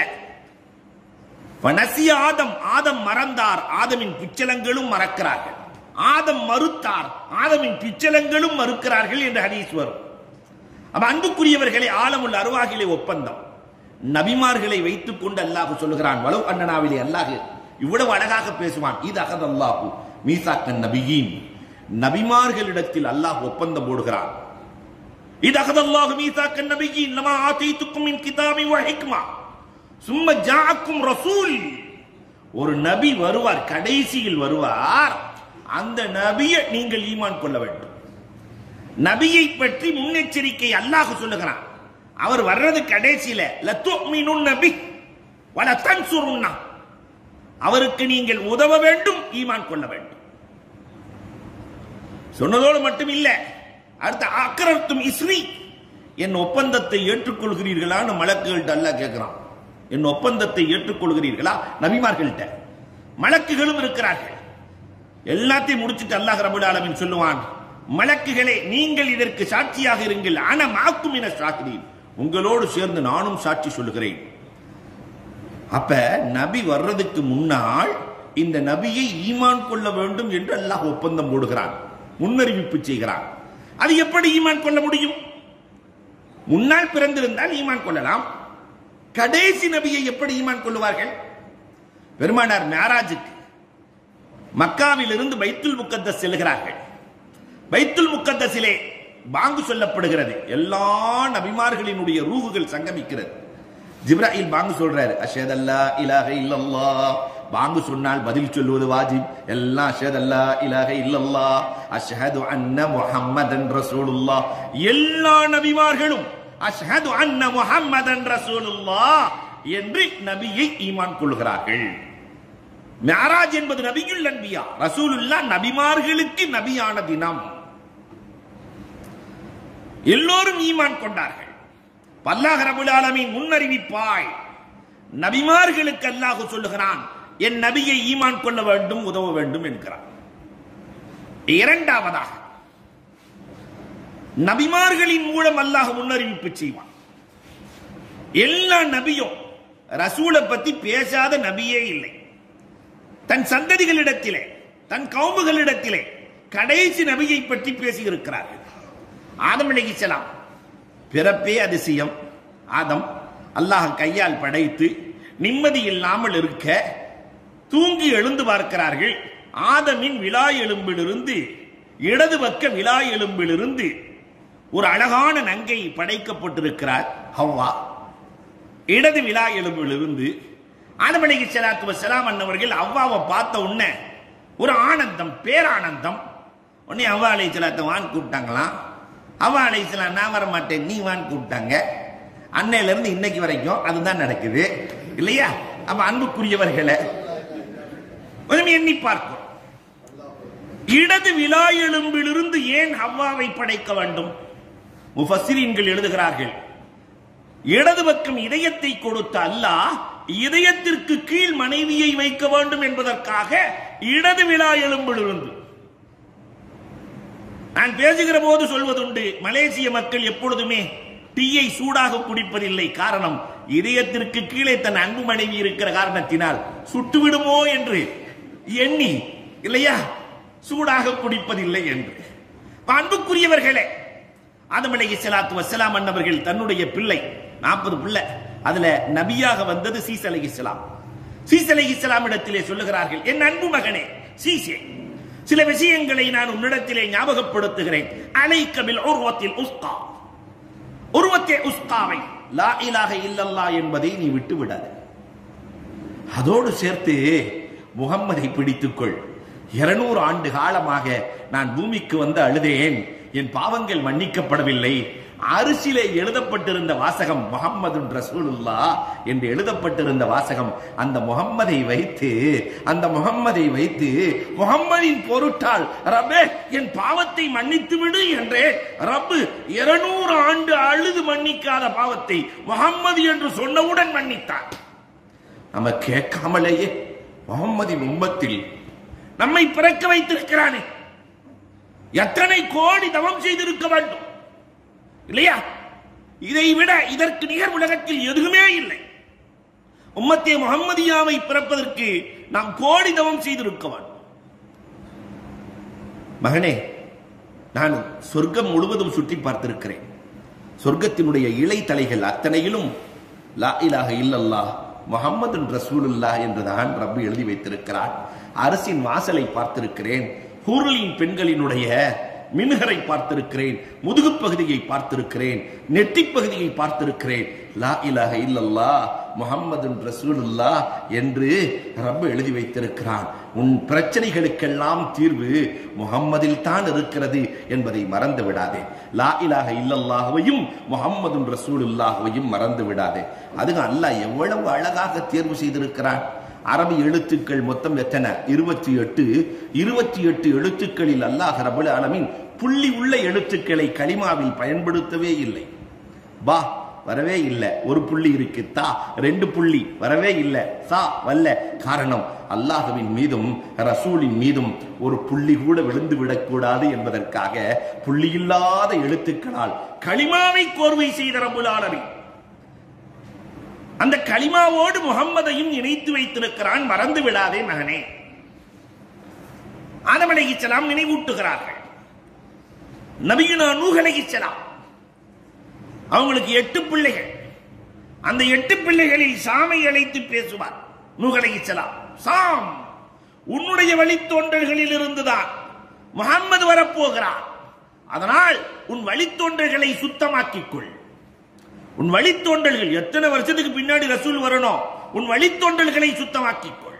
Speaker 1: நசிய ஆதம் ஆதம் மறந்தார் ஆதமின் பிச்சலங்களும் மறக்கிறார்கள் ஆதம் மறுத்தார் ஆதமின் பிச்சலங்களும் மறுக்கிறார்கள் என்று ஹதீஸ் வரும் அப்ப அன்புக்குரியவர்களை ஆழமுள்ள அருவாகிலே ஒப்பந்தம் நபிமார்களை வைத்துக் கொண்டு அல்லாஹ் சொல்லுகிறான் வலவு அண்ணனாவிலே அல்லாஹ் இவ்வளவு அழகாக பேசுவான் இது அகத் அல்லாஹு மீசாக்கன் நபியின் நபிமார்களிடத்தில் அல்லாஹ் ஒப்பந்தம் போடுகிறான் இது அகத் அல்லாஹு மீசாக்கன் நபியின் லமா ஆதைத்துக்கும் மின் கிதாபி வ ஹிக்மா சும்ம ஜாக்கும் ரசூல் ஒரு நபி வருவார் கடைசியில் வருவார் அந்த நபியை நீங்கள் ஈமான் கொள்ள வேண்டும் நபியை பற்றி முன்னெச்சரிக்கை அல்லாஹ் சொல்லுகிறான் அவர் வர்றது கடைசியில லத்துமினுன் நபி வல தன்சுருன்னா அவருக்கு நீங்கள் உதவ வேண்டும் ஈமான் கொள்ள வேண்டும் சொன்னதோடு மட்டும் இல்ல அடுத்த அக்கரத்தும் இஸ்ரி என் ஒப்பந்தத்தை ஏற்றுக்கொள்கிறீர்களான்னு மலக்குகள்கிட்ட அல்லாஹ் கேட்கிறான் என் ஒப்பந்தத்தை ஏற்றுக்கொள்கிறீர்களா நபிமார்கள்ட்ட மலக்குகளும் இருக்கிறார்கள் எல்லாத்தையும் முடிச்சுட்டு அல்லாஹ் ரபுல் ஆலமின் சொல்லுவான் மலக்குகளே நீங்கள் இதற்கு சாட்சியாக இருங்கள் ஆனா மாக்கும் என சாக்கிறீன் உங்களோடு சேர்ந்து நானும் சாட்சி சொல்லுகிறேன் அப்ப நபி வர்றதுக்கு முன்னால் இந்த நபியை ஈமான் கொள்ள வேண்டும் என்று அல்லாஹ் ஒப்பந்தம் போடுகிறான் முன்னறிவிப்பு செய்கிறான் அது எப்படி ஈமான் கொள்ள முடியும் முன்னால் பிறந்திருந்தால் ஈமான் கொள்ளலாம் கடைசி நபியை எப்படி ஈமான் கொள்ளுவார்கள் பெருமானார் மேராஜுக்கு மக்காவில் இருந்து பைத்துல் முக்கத்தஸ் செல்கிறார்கள் பைத்துல் முக்கத்தஸிலே பாங்கு சொல்லப்படுகிறது எல்லா நபிமார்களினுடைய ரூகுகள் சங்கமிக்கிறது ஜிப்ராஹில் பாங்கு சொல்றாரு அஷத் அல்லா இலாஹ இல்லல்லா பாங்கு சொன்னால் பதில் சொல்லுவது வாஜிப் எல்லாம் அஷத் அல்லா இலாஹ இல்லல்லா அஷ்ஹது அன்ன முஹம்மதன் ரசூலுல்லா எல்லா நபிமார்களும் அஷ்ஹது அன்ன முஹம்மதன் ரசூலுல்லா என்று நபியை ஈமான் கொள்கிறார்கள் மேராஜ் என்பது நபியுல் நபியா ரசூலுல்லா நபிமார்களுக்கு நபியான தினம் எல்லோரும் ஈமான் கொண்டார்கள் பல்லாஹ் ரபுல் ஆலமீன் முன்னறிவிப்பாய் நபிமார்களுக்கு அல்லாஹ் சொல்லுகிறான் என் நபியை ஈமான் கொள்ள வேண்டும் உதவ வேண்டும் என்கிறான் இரண்டாவதாக நபிமார்களின் மூலம் அல்லாஹ் முன்னறிவிப்பு செய்வான் எல்லா நபியும் ரசூலை பத்தி பேசாத நபியே இல்லை தன் சந்ததிகளிடத்திலே தன் கவுமுகளிடத்திலே கடைசி நபியை பற்றி பேசியிருக்கிறார்கள் ஆதம் அலைஹிஸ்ஸலாம் பிறப்பே அதிசயம் ஆதம் அல்லாஹ் கையால் படைத்து நிம்மதி இல்லாமல் இருக்க தூங்கி எழுந்து பார்க்கிறார்கள் ஆதமின் விழா எலும்பிலிருந்து இடது பக்க விழா எலும்பிலிருந்து ஒரு அழகான நங்கை படைக்கப்பட்டிருக்கிறார் ஹவ்வா இடது விழா எலும்பிலிருந்து ஆதம் அலைஹி ஸலாத்து வஸலாம் அன்னவர்கள் அவ்வாவை பார்த்த உடனே ஒரு ஆனந்தம் பேரானந்தம் உடனே அவ்வா அலை சலாத்தை வான் கூப்பிட்டாங்களாம் அவ்வா அலை சலாம் நான் வர மாட்டேன் நீ வான் கூப்பிட்டாங்க அன்னையில இருந்து இன்னைக்கு வரைக்கும் அதுதான் நடக்குது இல்லையா அப்ப அன்புக்குரியவர்களை கொஞ்சம் எண்ணி பார்க்கும் இடது விழா எலும்பிலிருந்து ஏன் ஹவ்வாவை படைக்க வேண்டும் முஃபஸ்ஸிரீன்கள் எழுதுகிறார்கள் இடது பக்கம் இதயத்தை கொடுத்த அல்லாஹ் இதயத்திற்கு கீழ் மனைவியை வைக்க வேண்டும் என்பதற்காக இடது விழா எலும்பிலிருந்து நான் பேசுகிற போது சொல்வதுண்டு மலேசிய மக்கள் எப்பொழுதுமே டீயை சூடாக குடிப்பதில்லை காரணம் இதயத்திற்கு கீழே தன் அன்பு மனைவி இருக்கிற காரணத்தினால் சுட்டுவிடுமோ என்று எண்ணி இல்லையா சூடாக குடிப்பதில்லை என்று அன்புக்குரியவர்களே ஆதம் அலைஹி ஸலாத்து வஸ்ஸலாம் அன்னவர்கள் தன்னுடைய பிள்ளை நாற்பது பிள்ளை அதுல நபியாக வந்தது சீஸ் அலைஹிஸ்ஸலாம் சீஸ் அலைஹிஸ்ஸலாம் இடத்திலே சொல்லுகிறார்கள் என் அன்பு மகனே சீசே சில விஷயங்களை நான் உன்னிடத்திலே ஞாபகப்படுத்துகிறேன் அலைக்கபில் உருவத்தில் உஸ்கா உருவத்தே உஸ்காவை லா இலாஹ இல்லல்லா என்பதை நீ விட்டு விடாது அதோடு சேர்த்து முகம்மதை பிடித்துக்கொள் இருநூறு ஆண்டு காலமாக நான் பூமிக்கு வந்து அழுதேன் என் பாவங்கள் மன்னிக்கப்படவில்லை அரிசிலே எழுதப்பட்டிருந்த வாசகம் முகம்மது ரசூலுல்லா என்று எழுதப்பட்டிருந்த வாசகம் அந்த முகம்மதை வைத்து அந்த முகம்மதை வைத்து முகம்மதின் பொருட்டால் ரப்பே என் பாவத்தை மன்னித்து விடு என்றே ரப்பு இருநூறு ஆண்டு அழுது மன்னிக்காத பாவத்தை முகம்மது என்று சொன்னவுடன் மன்னித்தார் நம்ம கேட்காமலேயே முகம்மதின் உம்மத்தில் நம்மை பிறக்க வைத்திருக்கிறானே எத்தனை கோடி தவம் செய்திருக்க வேண்டும் இல்லையா இதை விட இதற்கு நிகர் உலகத்தில் எதுவுமே இல்லை உம்மத்தே முகம்மதியாவை பிறப்பதற்கு நாம் கோடி தவம் செய்திருக்க வேண்டும் மகனே நான் சொர்க்கம் முழுவதும் சுற்றி பார்த்திருக்கிறேன் சொர்க்கத்தினுடைய இலை தலைகள் அத்தனையிலும் லா இலாஹ இல்லல்லாஹ் முகம்மது ரசூலுல்லாஹ் என்றுதான் ரப்பு எழுதி வைத்திருக்கிறார் அரசின் வாசலை பார்த்திருக்கிறேன் ஹூர்லின் பெண்களினுடைய மின்ஹரை பார்த்திருக்கிறேன் முதுகு பகுதியை பார்த்திருக்கிறேன் நெற்றி பகுதியை பார்த்திருக்கிறேன் லா இலாஹ இல்லல்லாஹ் முகம்மது ரசூலுல்லா என்று ரப்பு எழுதி வைத்திருக்கிறான் உன் பிரச்சனைகளுக்கெல்லாம் தீர்வு முகம்மதில் தான் இருக்கிறது என்பதை மறந்து விடாதே லா இலாஹ இல்லல்லாஹுவையும் முகம்மது ரசூலுல்லாஹுவையும் மறந்து விடாதே அதுங்க அல்லாஹ் எவ்வளவு அழகாக தேர்வு செய்திருக்கிறான் அரபி எழுத்துக்கள் மொத்தம் எத்தனை இருபத்தி எட்டு இருபத்தி எட்டு எழுத்துக்களில் அல்லாஹ் ரபுல் ஆலமீன் புள்ளி உள்ள எழுத்துக்களை கலிமாவில் பயன்படுத்தவே இல்லை பா வரவே இல்லை ஒரு புள்ளி இருக்கு தா ரெண்டு புள்ளி வரவே இல்லை சா வல்ல காரணம் அல்லாஹுவின் மீதும் ரசூலின் மீதும் ஒரு புள்ளி கூட விழுந்து விடக்கூடாது என்பதற்காக புள்ளி இல்லாத எழுத்துக்களால் களிமாவை கோர்வை செய்த ரபுல் ஆலமீன் அந்த களிமாவோடு முகம்மதையும் இணைத்து வைத்திருக்கிறான் மறந்து விடாதே மகனே ஆதம் அலைஹிஸ்ஸலாம் நினைவூட்டுகிறார்கள் நபியுனா நூஹ் அலைஹிஸ்ஸலாம் அவங்களுக்கு எட்டு பிள்ளைகள் அந்த எட்டு பிள்ளைகளில் சாமை அழைத்து பேசுவார் நூஹ் அலைஹிஸ்ஸலாம் சாம் உன்னுடைய வழித்தோன்றல்களில் இருந்துதான் முகம்மது வரப்போகிறார் அதனால் உன் வழித்தோன்றல்களை சுத்தமாக்கிக் கொள் உன் வழித்தோன்றல்கள் எத்தனை வருஷத்துக்கு பின்னாடி ரசூல் வரணும் உன் வழித்தோன்றல்களை சுத்தமாக்கிக் கொள்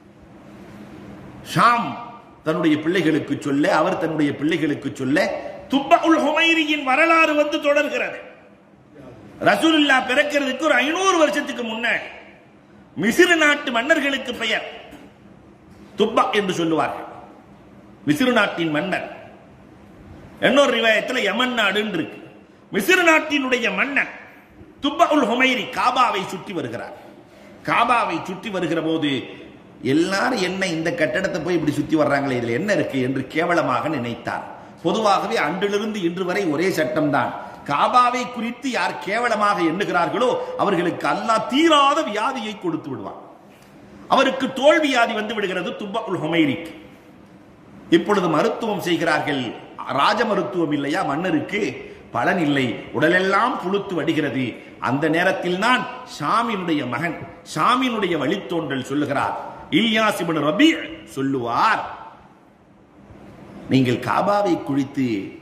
Speaker 1: ஷாம் தன்னுடைய பிள்ளைகளுக்கு சொல்ல அவர் தன்னுடைய பிள்ளைகளுக்கு சொல்ல துப்பஉல் ஹுமைரியின் வரலாறு வந்து தொடர்கிறது ரசூலுல்லா பிறக்கிறதுக்கு ஒரு ஐநூறு வருஷத்துக்கு முன்னாடி மிசிறு நாட்டு மன்னர்களுக்கு பெயர் துப்பா என்று சொல்லுவார்கள் மிசிறு நாட்டின் மன்னர் இன்னொரு ரிவாயத்தில் யமன் நாடுன்னு இருக்கு மிசிறு நாட்டினுடைய மன்னன் துப்பஉல் ஹுமைரி காபாவை சுற்றி வருகிறார் காபாவை சுற்றி வருகிற போது எல்லாரும் என்ன இந்த கட்டடத்தை போய் இப்படி சுத்தி வர்றாங்களே இதுல என்ன இருக்கு என்று கேவலமாக நினைத்தார் பொதுவாகவே அன்றிலிருந்து இன்று வரை ஒரே சட்டம்தான் காபாவை குறித்து யார் கேவலமாக எண்ணுகிறார்களோ அவர்களுக்கு அல்லாஹ் தீராத வியாதியை கொடுத்து விடுவான் அவருக்கு தோல் வியாதி வந்து விடுகிறது துப்பஉல் ஹுமைரிக்கு இப்பொழுது மருத்துவம் செய்கிறார்கள் ராஜ மருத்துவம் இல்லையா மன்னருக்கு பலன் இல்லை உடலெல்லாம் புழுத்து வடிகிறது அந்த நேரத்தில் தான் ஷாமினுடைய மகன் ஷாமினுடைய வழித்தோன்றல் சொல்லுகிறார் இல்யாஸ் இப்னு ரபி சொல்லுவார் நீங்கள் காபாவை குழித்து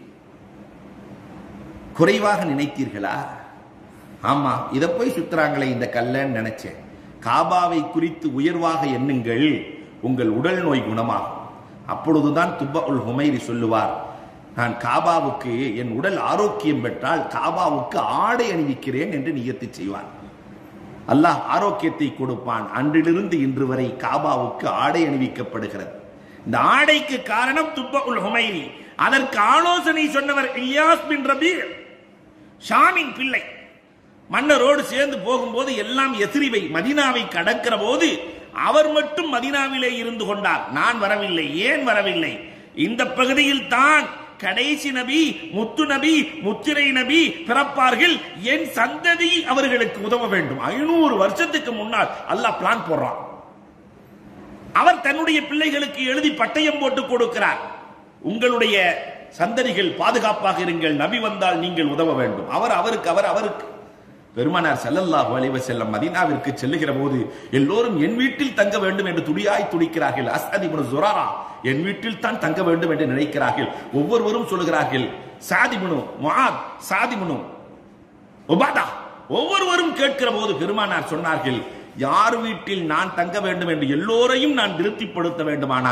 Speaker 1: குறைவாக நினைத்தீர்களா ஆமா இத போய் சுத்துறாங்களே இந்த கல்லன்னு நினைச்சேன் காபாவை குறித்து உயர்வாக எண்ணுங்கள் உங்கள் உடல் நோய் குணமாகும் அப்பொழுதுதான் துப்ப உல் ஹுமைரி சொல்லுவார் நான் காபாவுக்கு என் உடல் ஆரோக்கியம் பெற்றால் காபாவுக்கு ஆடை அணிவிக்கிறேன் என்று நியத்து செய்வான் அல்லாஹ் ஆரோக்கியத்தை கொடுப்பான் அன்றிலிருந்து இன்று வரை காபாவுக்கு ஆடை அணிவிக்கப்படுகிறது இந்த ஆடைக்கு காரணம் துப்ப உல் ஹுமைரி அதற்கு ஆலோசனை சொன்னவர் இலியாஸ் பின் ரபி ஷாமின் பிள்ளை மன்னரோடு சேர்ந்து போகும்போது எல்லாம் எதிரிவை மதினாவை கடக்கிற போது அவர் மட்டும் மதினாவிலே இருந்து கொண்டார் நான் வரவில்லை ஏன் வரவில்லை இந்த பகுதியில் தான் கடைசி நபி முத்து நபி முத்திரை நபி பிறப்பார்கள் என் சந்ததி அவர்களுக்கு உதவ வேண்டும் ஐநூறு வருஷத்துக்கு முன்னால் அல்லாஹ் பிளான் போடுறான் அவர் தன்னுடைய பிள்ளைகளுக்கு எழுதி பட்டயம் போட்டு கொடுக்கிறார் உங்களுடைய சந்ததிகள் பாதுகாப்பாக இருங்கள் நபி வந்தால் நீங்கள் உதவ வேண்டும் அவர் அவருக்கு அவர் அவருக்கு பெருமானார் ஸல்லல்லாஹு அலைஹி வஸல்லம் மதீனாவிற்கு செல்லுகிற போது எல்லோரும் என் வீட்டில் தங்க வேண்டும் என்று துடியாய் துடிக்கிறார்கள் அஸ்அத் இப்னு ஜுராரா என் வீட்டில் தான் தங்க வேண்டும் என்று நினைக்கிறார்கள் ஒவ்வொருவரும் சொல்லுகிறார்கள் சாதிமுனு முஆத் சாதிமுனு உபாதா ஒவ்வொருவரும் கேட்கிற போது பெருமானார் சொன்னார்கள் யார் வீட்டில் நான் தங்க வேண்டும் என்று எல்லோரையும் நான் திருப்திப்படுத்த வேண்டுமானால்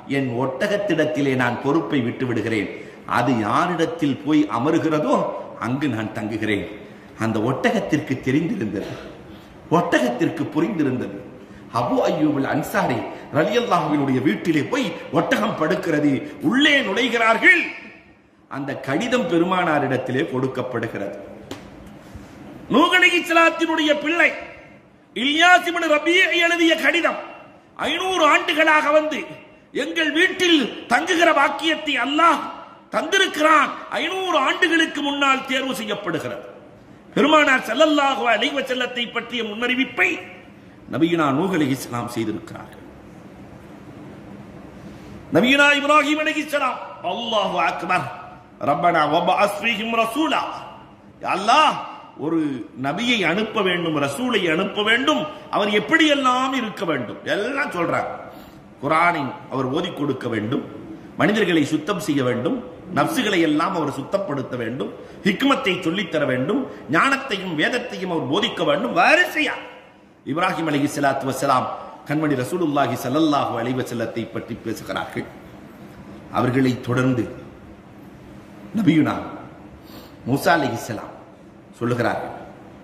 Speaker 1: என் ஒட்டகத்திடத்திலே நான் பொறுப்பை விட்டு விடுகிறேன் அது யாரிடத்தில் போய் அமருகிறதோ அங்கு நான் தங்குகிறேன் அந்த ஒட்டகத்திற்கு தெரிந்திருந்தது ஒட்டகத்திற்கு புரிந்திருந்தது அபு அய்யூபுல் அன்சாரி ரலியல்லாஹுவினுடைய வீட்டிலே போய் ஒட்டகம் படுக்கிறது உள்ளே நுழைகிறார்கள் அந்த கடிதம் பெருமானாரிடத்திலே கொடுக்கப்படுகிறது நூகலை இஸ்லாத்தினுடைய பிள்ளை இல்யாசிமன் ரபியை எழுதிய கடிதம் ஐநூறு ஆண்டுகளாக வந்து எங்கள் வீட்டில் தங்குகிற வாக்கியத்தை அல்லாஹ் தந்திருக்கிறான் ஐநூறு ஆண்டுகளுக்கு முன்னால் தேர்வு செய்யப்படுகிறது பெருமானார் ஸல்லல்லாஹு அலைஹி வஸல்லத்தை பற்றிய முன்னறிவிப்பை நபியுனா நூஹ் அலைஹிஸ்ஸலாம் செய்திருக்கிறார்கள் நபியுனா இப்ராஹிம் அலைஹிஸ்ஸலாம் அல்லாஹு அக்பர் ரப்பனா வபஅஸ் ஃபீஹிம் ரசூலா யா அல்லாஹ் ஒரு நபியை அனுப்ப வேண்டும் ரசூலை அனுப்ப வேண்டும் அவர் எப்படியெல்லாம் இருக்க வேண்டும் எல்லாம் சொல்றாங்க குரானை அவர் ஓதி கொடுக்க வேண்டும் மனிதர்களை சுத்தம் செய்ய வேண்டும் நப்சுகளை எல்லாம் அவர் சுத்தப்படுத்த வேண்டும் ஹிக்மத்தை சொல்லித் தர வேண்டும் ஞானத்தையும் வேதத்தையும் அவர் போதிக்க வேண்டும் வரிசையா இப்ராஹிம் அலி சலாத்து வசலாம் கண்மணி ரசூலுல்லாஹி ஸல்லல்லாஹு அலைஹி வஸல்லத்தை பற்றி பேசுகிறார்கள் அவர்களை தொடர்ந்து நபியுனா மூசா அலைஹிஸ்ஸலாம் சொல்லுகிறார்கள்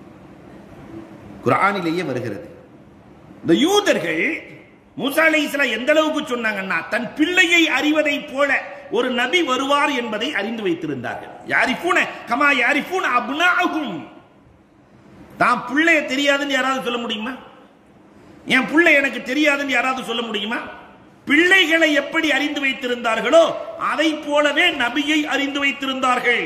Speaker 1: குர்ஆனிலேயே வருகிறது இந்த யூதர்கள் மூசா அலைஹிஸ்ஸலாம் எந்த அளவுக்கு சொன்னாங்கன்னா தன் பிள்ளையை அறிவதை போல ஒரு நபி வருவார் என்பதை அறிந்து வைத்திருந்தார்கள் யாரிஃபூன கமா யாரிஃபூன அப்னாஹும் தான் பிள்ளைய தெரியாதுன்னு யாராவது சொல்ல முடியுமா என் பிள்ளை எனக்கு தெரியாதுன்னு யாராவது சொல்ல முடியுமா பிள்ளைகளை எப்படி அறிந்து வைத்திருந்தார்களோ அதை போலவே நபியை அறிந்து வைத்திருந்தார்கள்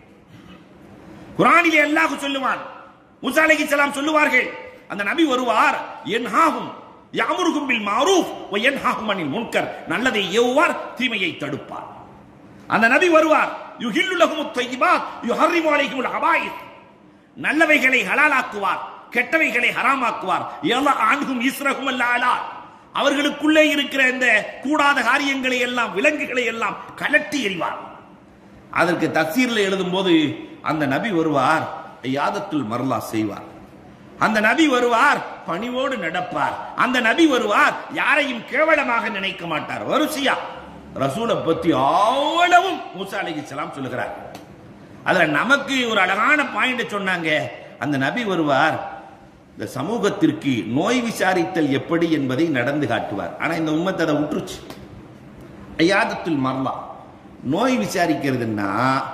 Speaker 1: குரானிலே அல்லாஹ் சொல்லுவான் மூசா அலைஹிஸ்ஸலாம் சொல்லுவார்கள் அந்த நபி வருவார் என்ஹாகும் யாமுருகும் பில் மாரூஃப் வ யன்ஹாகும் அனில் முன்கர் நல்லதை ஏவுவார் தீமையை தடுப்பார் அந்த நபி வருவார் யுஹில்லு லஹும் தையிபாத் யுஹர்ரிமு அலைஹிமுல் அபாயித் நல்லவைகளை ஹலாலாக்குவார் கெட்டவைகளை ஹராமாக்குவார் ஏலா ஆண்கும் ஈஸ்ரகும் அல்லா அவர்களுக்குள்ளே இருக்கிற இந்த கூடாத காரியங்களை எல்லாம் விலங்குகளை எல்லாம் கலட்டி எறிவார் அதற்கு தப்சீர்ல எழுதும் போது அந்த நபி வருவார் யாதத்துல் மர்லா செய்வார் அந்த நபி வருவார் பணிவோடு நடப்பார் அந்த நபி வருவார் யாரையும் கேவலமாக நினைக்க மாட்டார் வரிசையா ரசூலை பத்தி அவ்வளவும் மூசா அலைஹிஸ்ஸலாம் சொல்லுகிறார் அதுல நமக்கு ஒரு அழகான பாயிண்ட் சொன்னாங்க அந்த நபி வருவார் இந்த சமூகத்திற்கு நோய் விசாரித்தல் எப்படி என்பதை நடந்து காட்டுவார் ஆனா இந்த உம்மத்தை அதை விட்டுருச்சு ஐயாதத்துல் மர்லா நோய் விசாரிக்கிறதுன்னா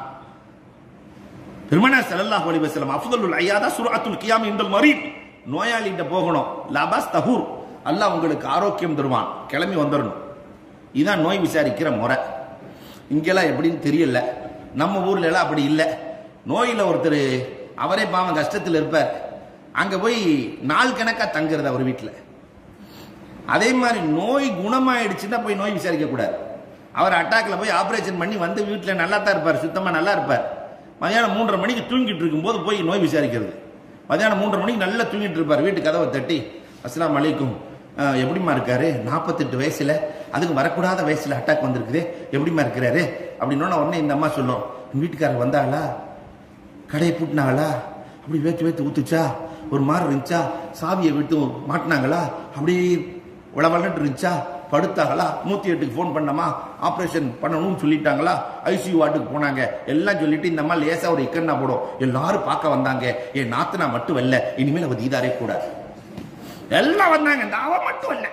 Speaker 1: பெருமனா ஸல்லல்லாஹு அலைஹி வஸல்லம் அஃதலுல் ஐயாதா சுர்அத்துல் கியாம் இந்தல் மரீத் நோயாளிகிட்ட போகணும் லபாஸ் தஹூர் அல்லாஹ் உங்களுக்கு ஆரோக்கியம் தருவான் கிளம்பி வந்துடணும் இதான் நோய் விசாரிக்கிற முறை இங்கெல்லாம் எப்படின்னு தெரியல நம்ம ஊர்ல எல்லாம் அப்படி இல்லை நோயில் ஒருத்தர் அவரே பாவம் கஷ்டத்தில் இருப்பார் அங்க போய் நாள் கணக்கா தங்குறது அவர் வீட்டில் அதே மாதிரி நோய் குணமாயிடுச்சுன்னா போய் நோய் விசாரிக்க கூடாது அவர் அட்டாக்ல போய் ஆபரேஷன் பண்ணி வந்து வீட்டில் நல்லா தான் இருப்பார் சுத்தமா நல்லா இருப்பார் மதியானம் மூன்றரை மணிக்கு தூங்கிட்டு இருக்கும்போது போய் நோய் விசாரிக்கிறது மதியானம் மூன்றரை மணிக்கு நல்லா தூங்கிட்டு இருப்பார் வீட்டு கதவை தட்டி அஸ்ஸலாமு அலைக்கும் அஹ், எப்படிம்மா இருக்காரு நாற்பத்தெட்டு வயசுல அதுக்கு வரக்கூடாத வயசுல அட்டாக் வந்திருக்குது எப்படிம்மா இருக்கிறாரு அப்படின்னோட உடனே இந்த அம்மா சொல்லும் "உங்க வீட்டுக்காரர் வந்தாளா கடையை பூட்டினாங்களா அப்படி வேத்து வேத்து ஊத்துச்சா ஒரு மாதிரி இருந்துச்சா சாவியை விட்டு மாட்டினாங்களா அப்படியே உளவலன்னு இருந்துச்சா படுத்தாங்களா நூத்தி எட்டுக்கு ஃபோன் பண்ணமா ஆபரேஷன் பண்ணணும்னு சொல்லிட்டாங்களா ஐசியூ வார்டுக்கு போனாங்க எல்லாம் சொல்லிட்டு இந்த அம்மா லேசா ஒரு இக்கன்னா போடும் எல்லாரும் பார்க்க வந்தாங்க என் நாத்தனா மட்டும் வரல இனிமேல் அவ தீதாரே கூடாது எல்லாம் வந்தாங்க இந்த அவ மட்டும் வரல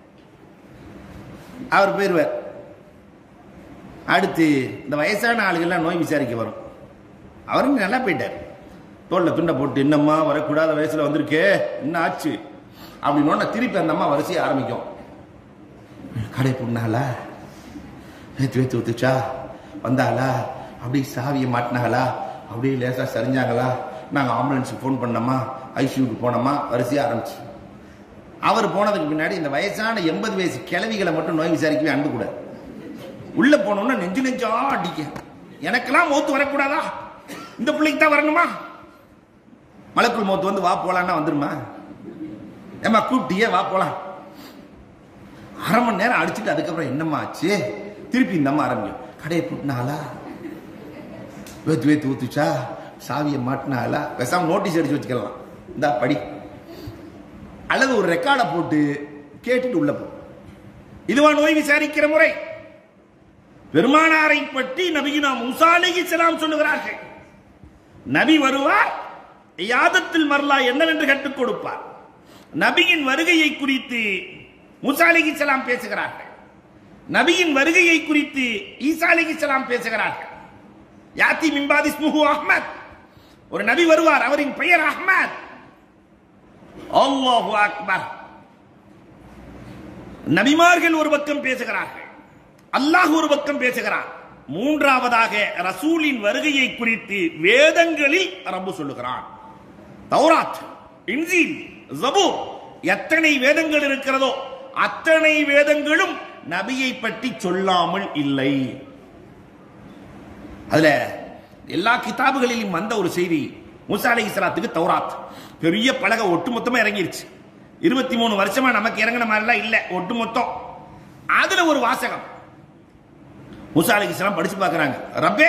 Speaker 1: அவர் போயிருவார் அடுத்து இந்த வயசான ஆளுகள்லாம் நோய் விசாரிக்க வரும் அவரும் நல்லா போயிட்டார் தோல்ல துண்டை போட்டு என்னம்மா வரக்கூடாத வயசுல வந்திருக்கே என்ன ஆச்சு அப்படின்னு திருப்பி அந்த அம்மா வரிசையை ஆரம்பிக்கும் கடை புண்ணாளா வேத்து வேத்து ஊத்துச்சா வந்தாளா அப்படியே சாவியை மாட்டினாங்களா அப்படியே லேசா சரிஞ்சாங்களா நாங்கள் ஆம்புலன்ஸுக்கு ஃபோன் பண்ணோமா ஐசியூக்கு போனோமா வரிசையாக ஆரம்பிச்சு அவர் போனதுக்கு பின்னாடி இந்த வயசான எண்பது வயசு கிழவிகளை மட்டும் நோய் விசாரிக்கவே அனுப்பக்கூடாது உள்ள போனோம்னா நெஞ்சு நெஞ்சா அடிக்க எனக்கெல்லாம் மௌத்து வரக்கூடாதா இந்த பிள்ளைக்கு தான் வரணுமா மலக்குள் மௌத்து வந்து வா போலான்னா வந்துருமா ஏமா கூப்பிட்டியே வா போலாம் அரை மணி நேரம் அடிச்சுட்டு அதுக்கப்புறம் என்னம்மா ஆச்சு திருப்பி இந்த அம்மா ஆரம்பிக்கும் கடையை புட்டினாளா வேத்து வேத்து ஊத்துச்சா சாவியை மாட்டினாளா பேசாம நோட்டீஸ் அடிச்சு வச்சுக்கலாம் இந்தா படி அல்லது ஒரு ரெக்கார்டை போட்டு கேட்டுட்டு உள்ள போ இதுவா நோய் விசாரிக்கிற முறை பெருமானாரை பற்றி நபியினா மூசா அலைஹிஸ்ஸலாம் சொல்லுகிறார்கள் நபி வருவார் யாதத்தில் மர்லா என்னவென்று கற்றுக் கொடுப்பார் நபியின் வருகையை குறித்து மூசா அலைஹிஸ்ஸலாம் பேசுகிறார்கள் நபியின் வருகையை குறித்து ஈசா அலைஹிஸ்ஸலாம் பேசுகிறார்கள் யாத்தி மிம்பாதி ஸ்முஹு அஹ்மத் ஒரு நபி வருவார் அவரின் பெயர் அஹ்மத் அல்லாஹு அக்பர் நபிமார்கள் ஒரு பக்கம் பேசுகிறார்கள் அல்லாஹ் ஒரு பக்கம் பேசுகிறான் மூன்றாவதாக ரசூலின் வருகையை குறித்து வேதங்களில் ரப்பு சொல்லுகிறான் தௌராத் இன்ஜீல் ஜபூர் எத்தனை வேதங்கள் இருக்கிறதோ அத்தனை வேதங்களும் நபியை பற்றி சொல்லாமல் இல்லை அதுல எல்லா கிதாபுகளிலும் வந்த ஒரு செய்தி மூசா அலை இஸ்லாத்துக்கு தௌராத் பெரிய பலகை ஒட்டுமொத்தமா இறங்கிருச்சு இருபத்தி மூணு வருஷமா நமக்கு இறங்கின மாதிரிலாம் இல்ல ஒட்டுமொத்தம் அதுல ஒரு வாசகம் மூசா அலை இஸ்லாம் படிச்சு பார்க்கறாங்க ரப்பே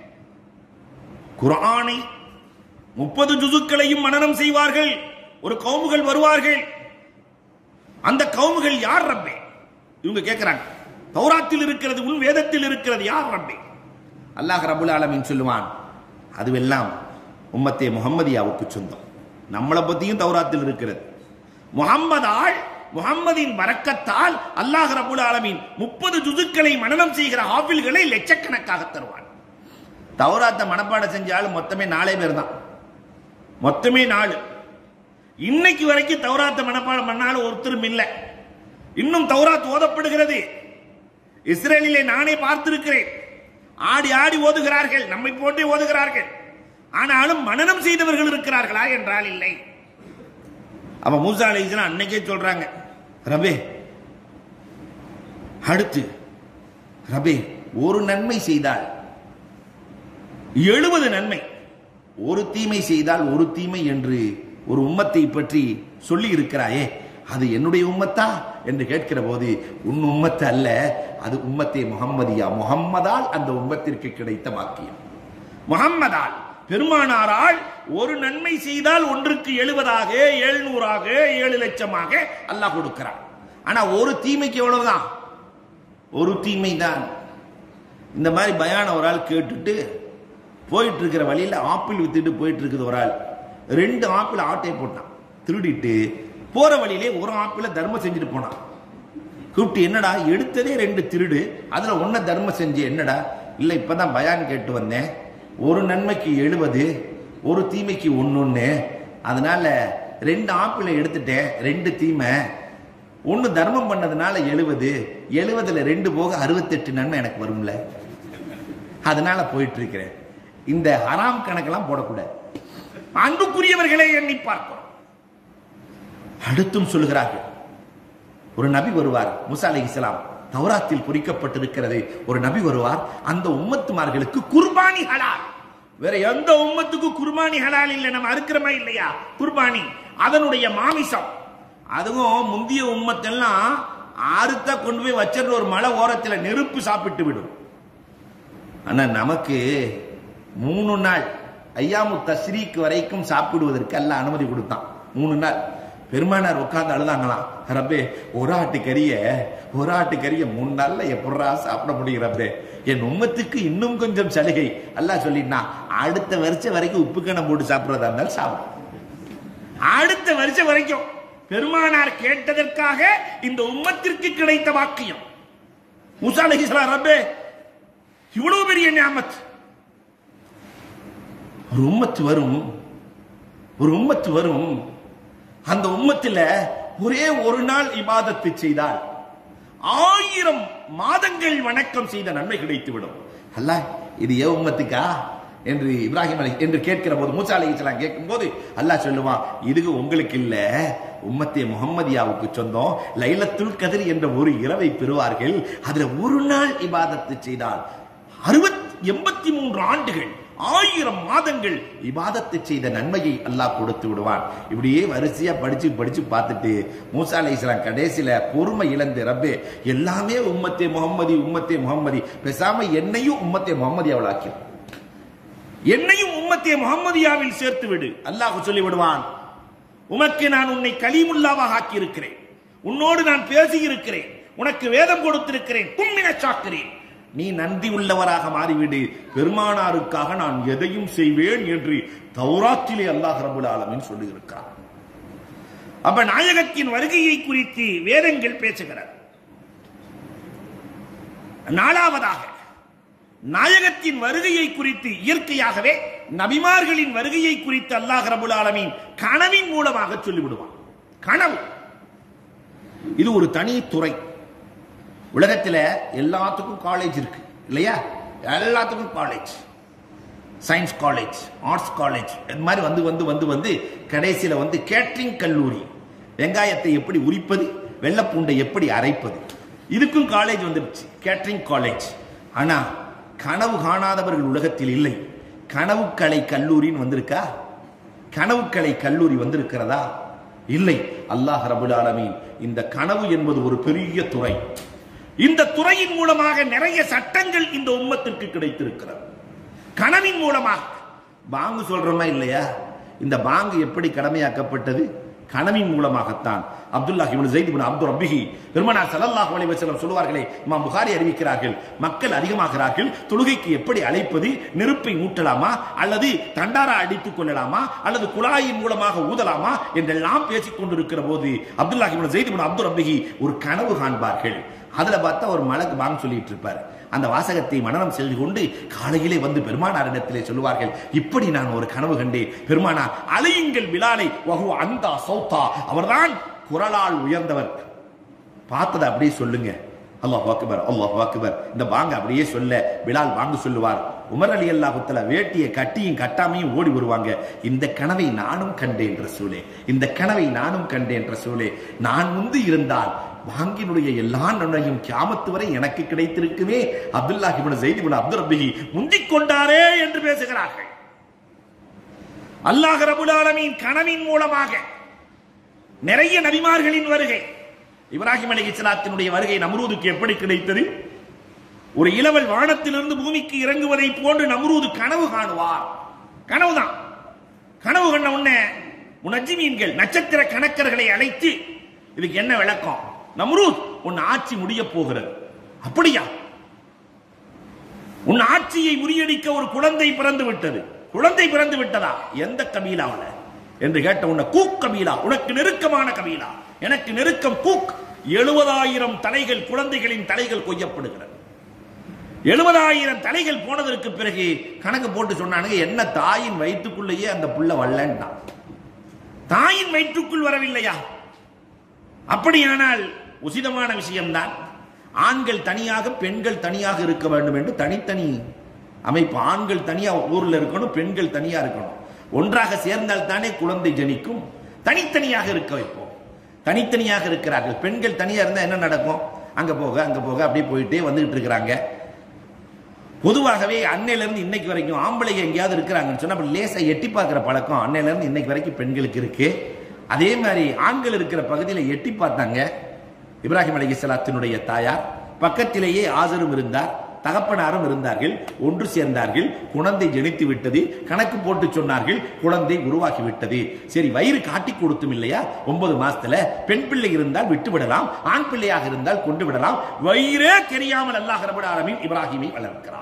Speaker 1: குர்ஆனை முப்பது ஜுசுக்களையும் மனனம் செய்வார்கள் ஒரு கவுமுகள் வருவார்கள் அந்த கவுமுகள் யார் ரப்பே இவங்க கேட்கிறாங்க தௌராத்தில் இருக்கிறது உன் வேதத்தில் இருக்கிறது யார் ரப்பே அல்லாஹ் ரபுல் ஆலமீன் சொல்லுவான் அதுவெல்லாம் உம்மத்தே முகம்மதியாவுக்கு சொந்தம் நம்மளை பத்தியும் தௌராத்தில் இருக்கிறது முகம்மதால் முகம்மதின் வரக்கத்தால் அல்லாஹ் ரபுல் ஆலமீன் முப்பது ஜுதுக்களை மனனம் செய்கிற ஆபில்களை லட்சக்கணக்காக தருவான் தௌராத்தை மனப்பாடம் செஞ்சாலும் மொத்தமே நாலே பேர் தான் மொத்தமே நாலு இன்னைக்கு வரைக்கும் தௌராத்தை மனப்பாடம் பண்ணாலும் ஒருத்தரும் இல்லை இன்னும் தௌராத் ஓதப்படுகிறது இஸ்ரேலிலே நானே பார்த்திருக்கிறேன் ஆடி ஆடி ஓதுகிறார்கள் நம்மை போட்டே ஓதுகிறார்கள் ஆனாலும் மனனம் செய்தவர்கள் இருக்கிறார்களா என்றால் இல்லை அவ மூசா அலைஹிஸ்ஸலாம் அன்னைக்கே சொல்றாங்க ரபே அடுத்து ரபே ஒரு நன்மை செய்தால் எழுபது நன்மை ஒரு தீமை செய்தால் ஒரு தீமை என்று ஒரு உம்மத்தை பற்றி சொல்லி இருக்கிறாயே அது என்னுடைய உம்மத்தா என்று கேட்கிற போது உன் உம்மத்து அல்ல அது உம்மத்தே முகம்மதியா முகம்மதால் அந்த உம்மத்திற்கு கிடைத்த வாக்கியம் முகம்மதால் பெருமானாரால் ஒரு நன்மை செய்தால் ஒன்றுக்கு எழுபதாக எழுநூறாக ஏழு லட்சமாக அல்லாஹ் கொடுக்கிறான் ஆனா ஒரு தீமைக்கு எவ்வளவுதான் ஒரு தீமை தான் இந்த மாதிரி பயான ஒரு ஆள் கேட்டுட்டு போயிட்டு இருக்கிற வழியில ஆப்பிள் வித்துட்டு போயிட்டு இருக்குது ஒரு ஆள் ரெண்டு ஆப்பிள் ஆட்டை போட்டான் திருடிட்டு போற வழியிலே ஒரு ஆப்பிள தர்மம் செஞ்சுட்டு போனான் கூப்பிட்டு என்னடா எடுத்ததே ரெண்டு திருடு அதுல ஒன்ன தர்மம் செஞ்சு என்னடா இல்ல இப்பதான் பயான் கேட்டு வந்தேன் ஒரு நன்மைக்கு எழுபது ஒரு தீமைக்கு ஒன்னொன்னு அதனால ரெண்டு ஆப்பிளை எடுத்துட்டேன் ரெண்டு தீமை ஒன்னு தர்மம் பண்ணதுனால எழுபது எழுபதுல ரெண்டு போக அறுபத்தெட்டு நன்மை எனக்கு வரும்ல அதனால போயிட்டு இருக்கிறேன் இந்த ஹராம் கணக்கெல்லாம் போடக்கூடாது அன்புக்குரியவர்களை எண்ணி பார்க்கிறோம் அடுத்தும் சொல்லுகிறார்கள் ஒரு நபி வருவார் முசா அலை இஸ்லாம் தௌராத்தில் குறிக்கப்பட்டிருக்கிறது ஒரு நபி வருவார் அந்த உம்மத்துமார்களுக்கு குர்பானி ஹலால் வேற எந்த உம்மத்துக்கு குர்பானி ஹலால் இல்லை நம்ம அறுக்கிறோமா இல்லையா குர்பானி அதனுடைய மாமிசம் அதுவும் முந்திய உம்மத்தெல்லாம் ஆறுத்த கொண்டு போய் வச்சிருந்த ஒரு மலை ஓரத்துல நெருப்பு சாப்பிட்டு விடும் ஆனா நமக்கு மூணு நாள் ஐயாமு தஸ்ரீக் வரைக்கும் சாப்பிடுவதற்கு அல்ல அனுமதி கொடுத்தான் மூணு நாள் பெருமானார் உட்கார்ந்து அழுதாங்களாம் ரப்பே ஒரு ஆட்டு கறிய ஒரு ஆட்டு கறிய மூணு நாள்ல எப்படா சாப்பிட முடியும் ரப்பே என் உம்மத்துக்கு இன்னும் கொஞ்சம் சலுகை அல்லாஹ் சொல்லினா அடுத்த வருஷம் வரைக்கும் உப்பு கணம் போட்டு சாப்பிடுறதா இருந்தாலும் சாப்பிடும் அடுத்த வருஷம் வரைக்கும் பெருமானார் கேட்டதற்காக இந்த உம்மத்திற்கு கிடைத்த வாக்கியம் முசா அலைஹிஸ்ஸலாம் ரப்பே இவ்வளவு பெரிய ஞாபத் ஒரு உம்மத்து வரும் ஒரு உம்மத்து வரும் அந்த உம்மத்துல ஒரே ஒரு நாள் இபாதத்து செய்தால் ஆயிரம் மாதங்கள் வணக்கம் செய்த நன்மை கிடைத்துவிடும் அல்ல இது ஏ உம்மத்துக்கா என்று இப்ராஹிம் அலி என்று கேட்கிற போது மூசா அலி இஸ்லாம் கேட்கும் போது அல்லாஹ் சொல்லுவான் இதுக்கு உங்களுக்கு இல்ல உம்மத்தே முகம்மதியாவுக்கு சொந்தம் லைலத்துல் கதிர் என்ற ஒரு இரவை பெறுவார்கள் அதுல ஒரு நாள் இபாதத்து செய்தால் அறுபத் எண்பத்தி மூன்று ஆண்டுகள் ஆயிரம் மாதங்கள் இபாதத்தை செய்த நன்மையை அல்லாஹ் கொடுத்து விடுவான் இப்படியே வரிசையா படிச்சு படிச்சு பார்த்துட்டு மூசா அலை இஸ்லாம் கடைசியில பொறுமை இழந்து ரப்பே எல்லாமே உம்மத்தே முகம்மதி உம்மத்தே முகம்மதி பேசாம என்னையும் உம்மத்தே முகம்மதி அவளாக்கி என்னையும் உம்மத்தே முகம்மதியாவில் சேர்த்து விடு அல்லாஹ் சொல்லி விடுவான் உமக்கு நான் உன்னை கலீமுல்லாவாக ஆக்கி இருக்கிறேன் உன்னோடு நான் பேசி இருக்கிறேன் உனக்கு வேதம் கொடுத்திருக்கிறேன் கும்மின சாக்கிறேன் நீ நன்றி உள்ளவராக மாறிவிடு பெருமானாருக்காக நான் எதையும் செய்வேன் என்று தௌராத்திலே அல்லாஹ் ரபுல் ஆலமின் சொல்லியிருக்கிறார் அப்ப நாயகத்தின் வருகையை குறித்து வேதங்கள் பேசுகிறது நாலாவதாக நாயகத்தின் வருகையை குறித்து இயற்கையாகவே நபிமார்களின் வருகையை குறித்து அல்லாஹ் ரபுல் ஆலமீன் கனவின் மூலமாக சொல்லிவிடுவான் கனவு இது ஒரு தனி துறை உலகத்தில் எல்லாத்துக்கும் காலேஜ் இருக்கு இல்லையா எல்லாத்துக்கும் college science college arts college இது மாதிரி வந்து வந்து வந்து வந்து கடைசியில் வந்து கேட்டரிங் கல்லூரி வெங்காயத்தை எப்படி உரிப்பது வெள்ளப்பூண்டை எப்படி அரைப்பது இதுக்கும் காலேஜ் வந்துருச்சு கேட்டரிங் காலேஜ் ஆனா கனவு காணாதவர்கள் உலகத்தில் இல்லை கனவுக்கலை கல்லூரின்னு வந்திருக்கா கனவுக்கலை கல்லூரி வந்திருக்கிறதா இல்லை அல்லாஹ் ரபுல் ஆலமீன் இந்த கனவு என்பது ஒரு பெரிய துறை இந்த துறையின் மூலமாக நிறைய சட்டங்கள் இந்த உம்மத்திற்கு கிடைத்திருக்கிறது கனவின் மூலமாக பாங்கு சொல்றோமா இல்லையா இந்த பாங்கு எப்படி கடமையாக்கப்பட்டது கனவின் மூலமாகத்தான் Abdullah ibn Zaid ibn Abdul Rabbihi பெருமானார் ஸல்லல்லாஹு அலைஹி வஸல்லம் சொல்வார்களே இமாம் புகாரி அறிவிக்கிறார்கள் மக்கள் அதிகமாகிறார்கள் தொழுகைக்கு எப்படி அழைப்பது நெருப்பை மூட்டலாமா அல்லது தண்டாரா அடித்துக் கொள்ளலாமா அல்லது குழாயின் மூலமாக ஊதலாமா என்றெல்லாம் பேசிக் கொண்டிருக்கிற போது Abdullah ibn Zaid ibn Abdul Rabbihi ஒரு கனவு காண்பார்கள் அதுல பார்த்தா ஒரு மலக்கு பாங் சொல்லிட்டு இருப்பார் அந்த வாசகத்தை மனனம் செய்து கொண்டு காலையிலே வந்து பெருமானாரிடத்திலே சொல்லுவார்கள் இப்படி நான் ஒரு கனவு கண்டேன் பெருமானார் அலையுங்கள் பிலாலை வகு அந்தா சௌத்தா அவர்தான் குரலால் உயர்ந்தவர் பார்த்ததை அப்படியே சொல்லுங்க அல்லாஹ் அக்பர் அல்லாஹ் அக்பர் இந்த பாங்க அப்படியே சொல்ல பிலால் வாங்க சொல்லுவார் உமர் அலி அல்லாஹுத்தல வேட்டியை கட்டியும் கட்டாமையும் ஓடி வருவாங்க இந்த கனவை நானும் கண்டேன் ரசூலே இந்த கனவை நானும் கண்டேன் ரசூலே நான் முந்து இருந்தால் பாங்கினுடைய எல்லா நன்மையும் கியாமத்து வரை எனக்கு கிடைத்திருக்குமே Abdullah ibn Zaid ibn Abdul Rabbihi முந்திக் கொண்டாரே என்று பேசுகிறார்கள் அல்லாஹ் ரபுல் ஆலமீன் கனவின் மூலமாக நிறைய நபிமார்களின் வருகை இப்ராஹிம் அலி இஸ்லாத்தினுடைய வருகை நம்ரூதுக்கு எப்படி கிடைத்தது ஒரு இளவல் வானத்திலிருந்து பூமிக்கு இறங்குவதை போன்று நம்ரூது கனவு காணுவார் கனவுதான் கனவு கண்ட உடனே முனஜிமீன்கள் நட்சத்திர கணக்கர்களை அழைத்து இதுக்கு என்ன விளக்கம் நம்ரூத் உன் ஆட்சி முடிய போகிறது அப்படியா உன் ஆட்சியை முறியடிக்க ஒரு குழந்தை பிறந்து விட்டது குழந்தை பிறந்து விட்டதா எந்த கபீலாவில் என்று கேட்ட உன்னை கூக் கபீலா உனக்கு நெருக்கமான கபீலா எனக்கு நெருக்கம் கூக் எழுபதாயிரம் தலைகள் குழந்தைகளின் தலைகள் கொய்யப்படுகிறது எழுபதாயிரம் தலைகள் போனதற்கு பிறகு கணக்கு போட்டு சொன்னானுங்க என்ன தாயின் வயிற்றுக்குள்ளேயே அந்த புள்ள வரலன்ட்டான் தாயின் வயிற்றுக்குள் வரவில்லையா அப்படியானால் உசிதமான விஷயம்தான் ஆண்கள் தனியாக பெண்கள் தனியாக இருக்க வேண்டும் என்று தனித்தனி அமைப்பு ஆண்கள் தனியா ஊர்ல இருக்கணும் பெண்கள் தனியா இருக்கணும் ஒன்றாக சேர்ந்தால் தானே குழந்தை ஜனிக்கும் தனித்தனியாக இருக்க வைப்போம் தனித்தனியாக இருக்கிறார்கள் பெண்கள் தனியா இருந்தா என்ன நடக்கும் அங்க போக அங்க போக அப்படியே போயிட்டே வந்துகிட்டு இருக்கிறாங்க பொதுவாகவே அன்னையில இருந்து இன்னைக்கு வரைக்கும் ஆம்பளைங்க எங்கேயாவது இருக்கிறாங்கன்னு சொன்னா அப்படி லேசா எட்டி பார்க்கிற பழக்கம் அன்னையில இருந்து இன்னைக்கு வரைக்கும் பெண்களுக்கு இருக்கு அதே மாதிரி ஆண்கள் இருக்கிற பகுதியில் எட்டி பார்த்தாங்க இப்ராஹிம் அலிசலாத்தினுடைய தாயார் பக்கத்திலேயே ஆசரும் இருந்தார் தகப்பனாரும் இருந்தார்கள் ஒன்று சேர்ந்தார்கள் குழந்தை ஜனித்து விட்டது கணக்கு போட்டு சொன்னார்கள் குழந்தை உருவாகி விட்டது சரி வயிறு காட்டி கொடுத்தும் இல்லையா ஒன்பது மாசத்துல பெண் பிள்ளை இருந்தால் விட்டு விடலாம் ஆண் பிள்ளையாக இருந்தால் கொண்டு விடலாம் வயிறே தெரியாமல் அல்லாஹ் ரபுல் ஆலமீன் இப்ராஹிமை வளர்க்கிறான்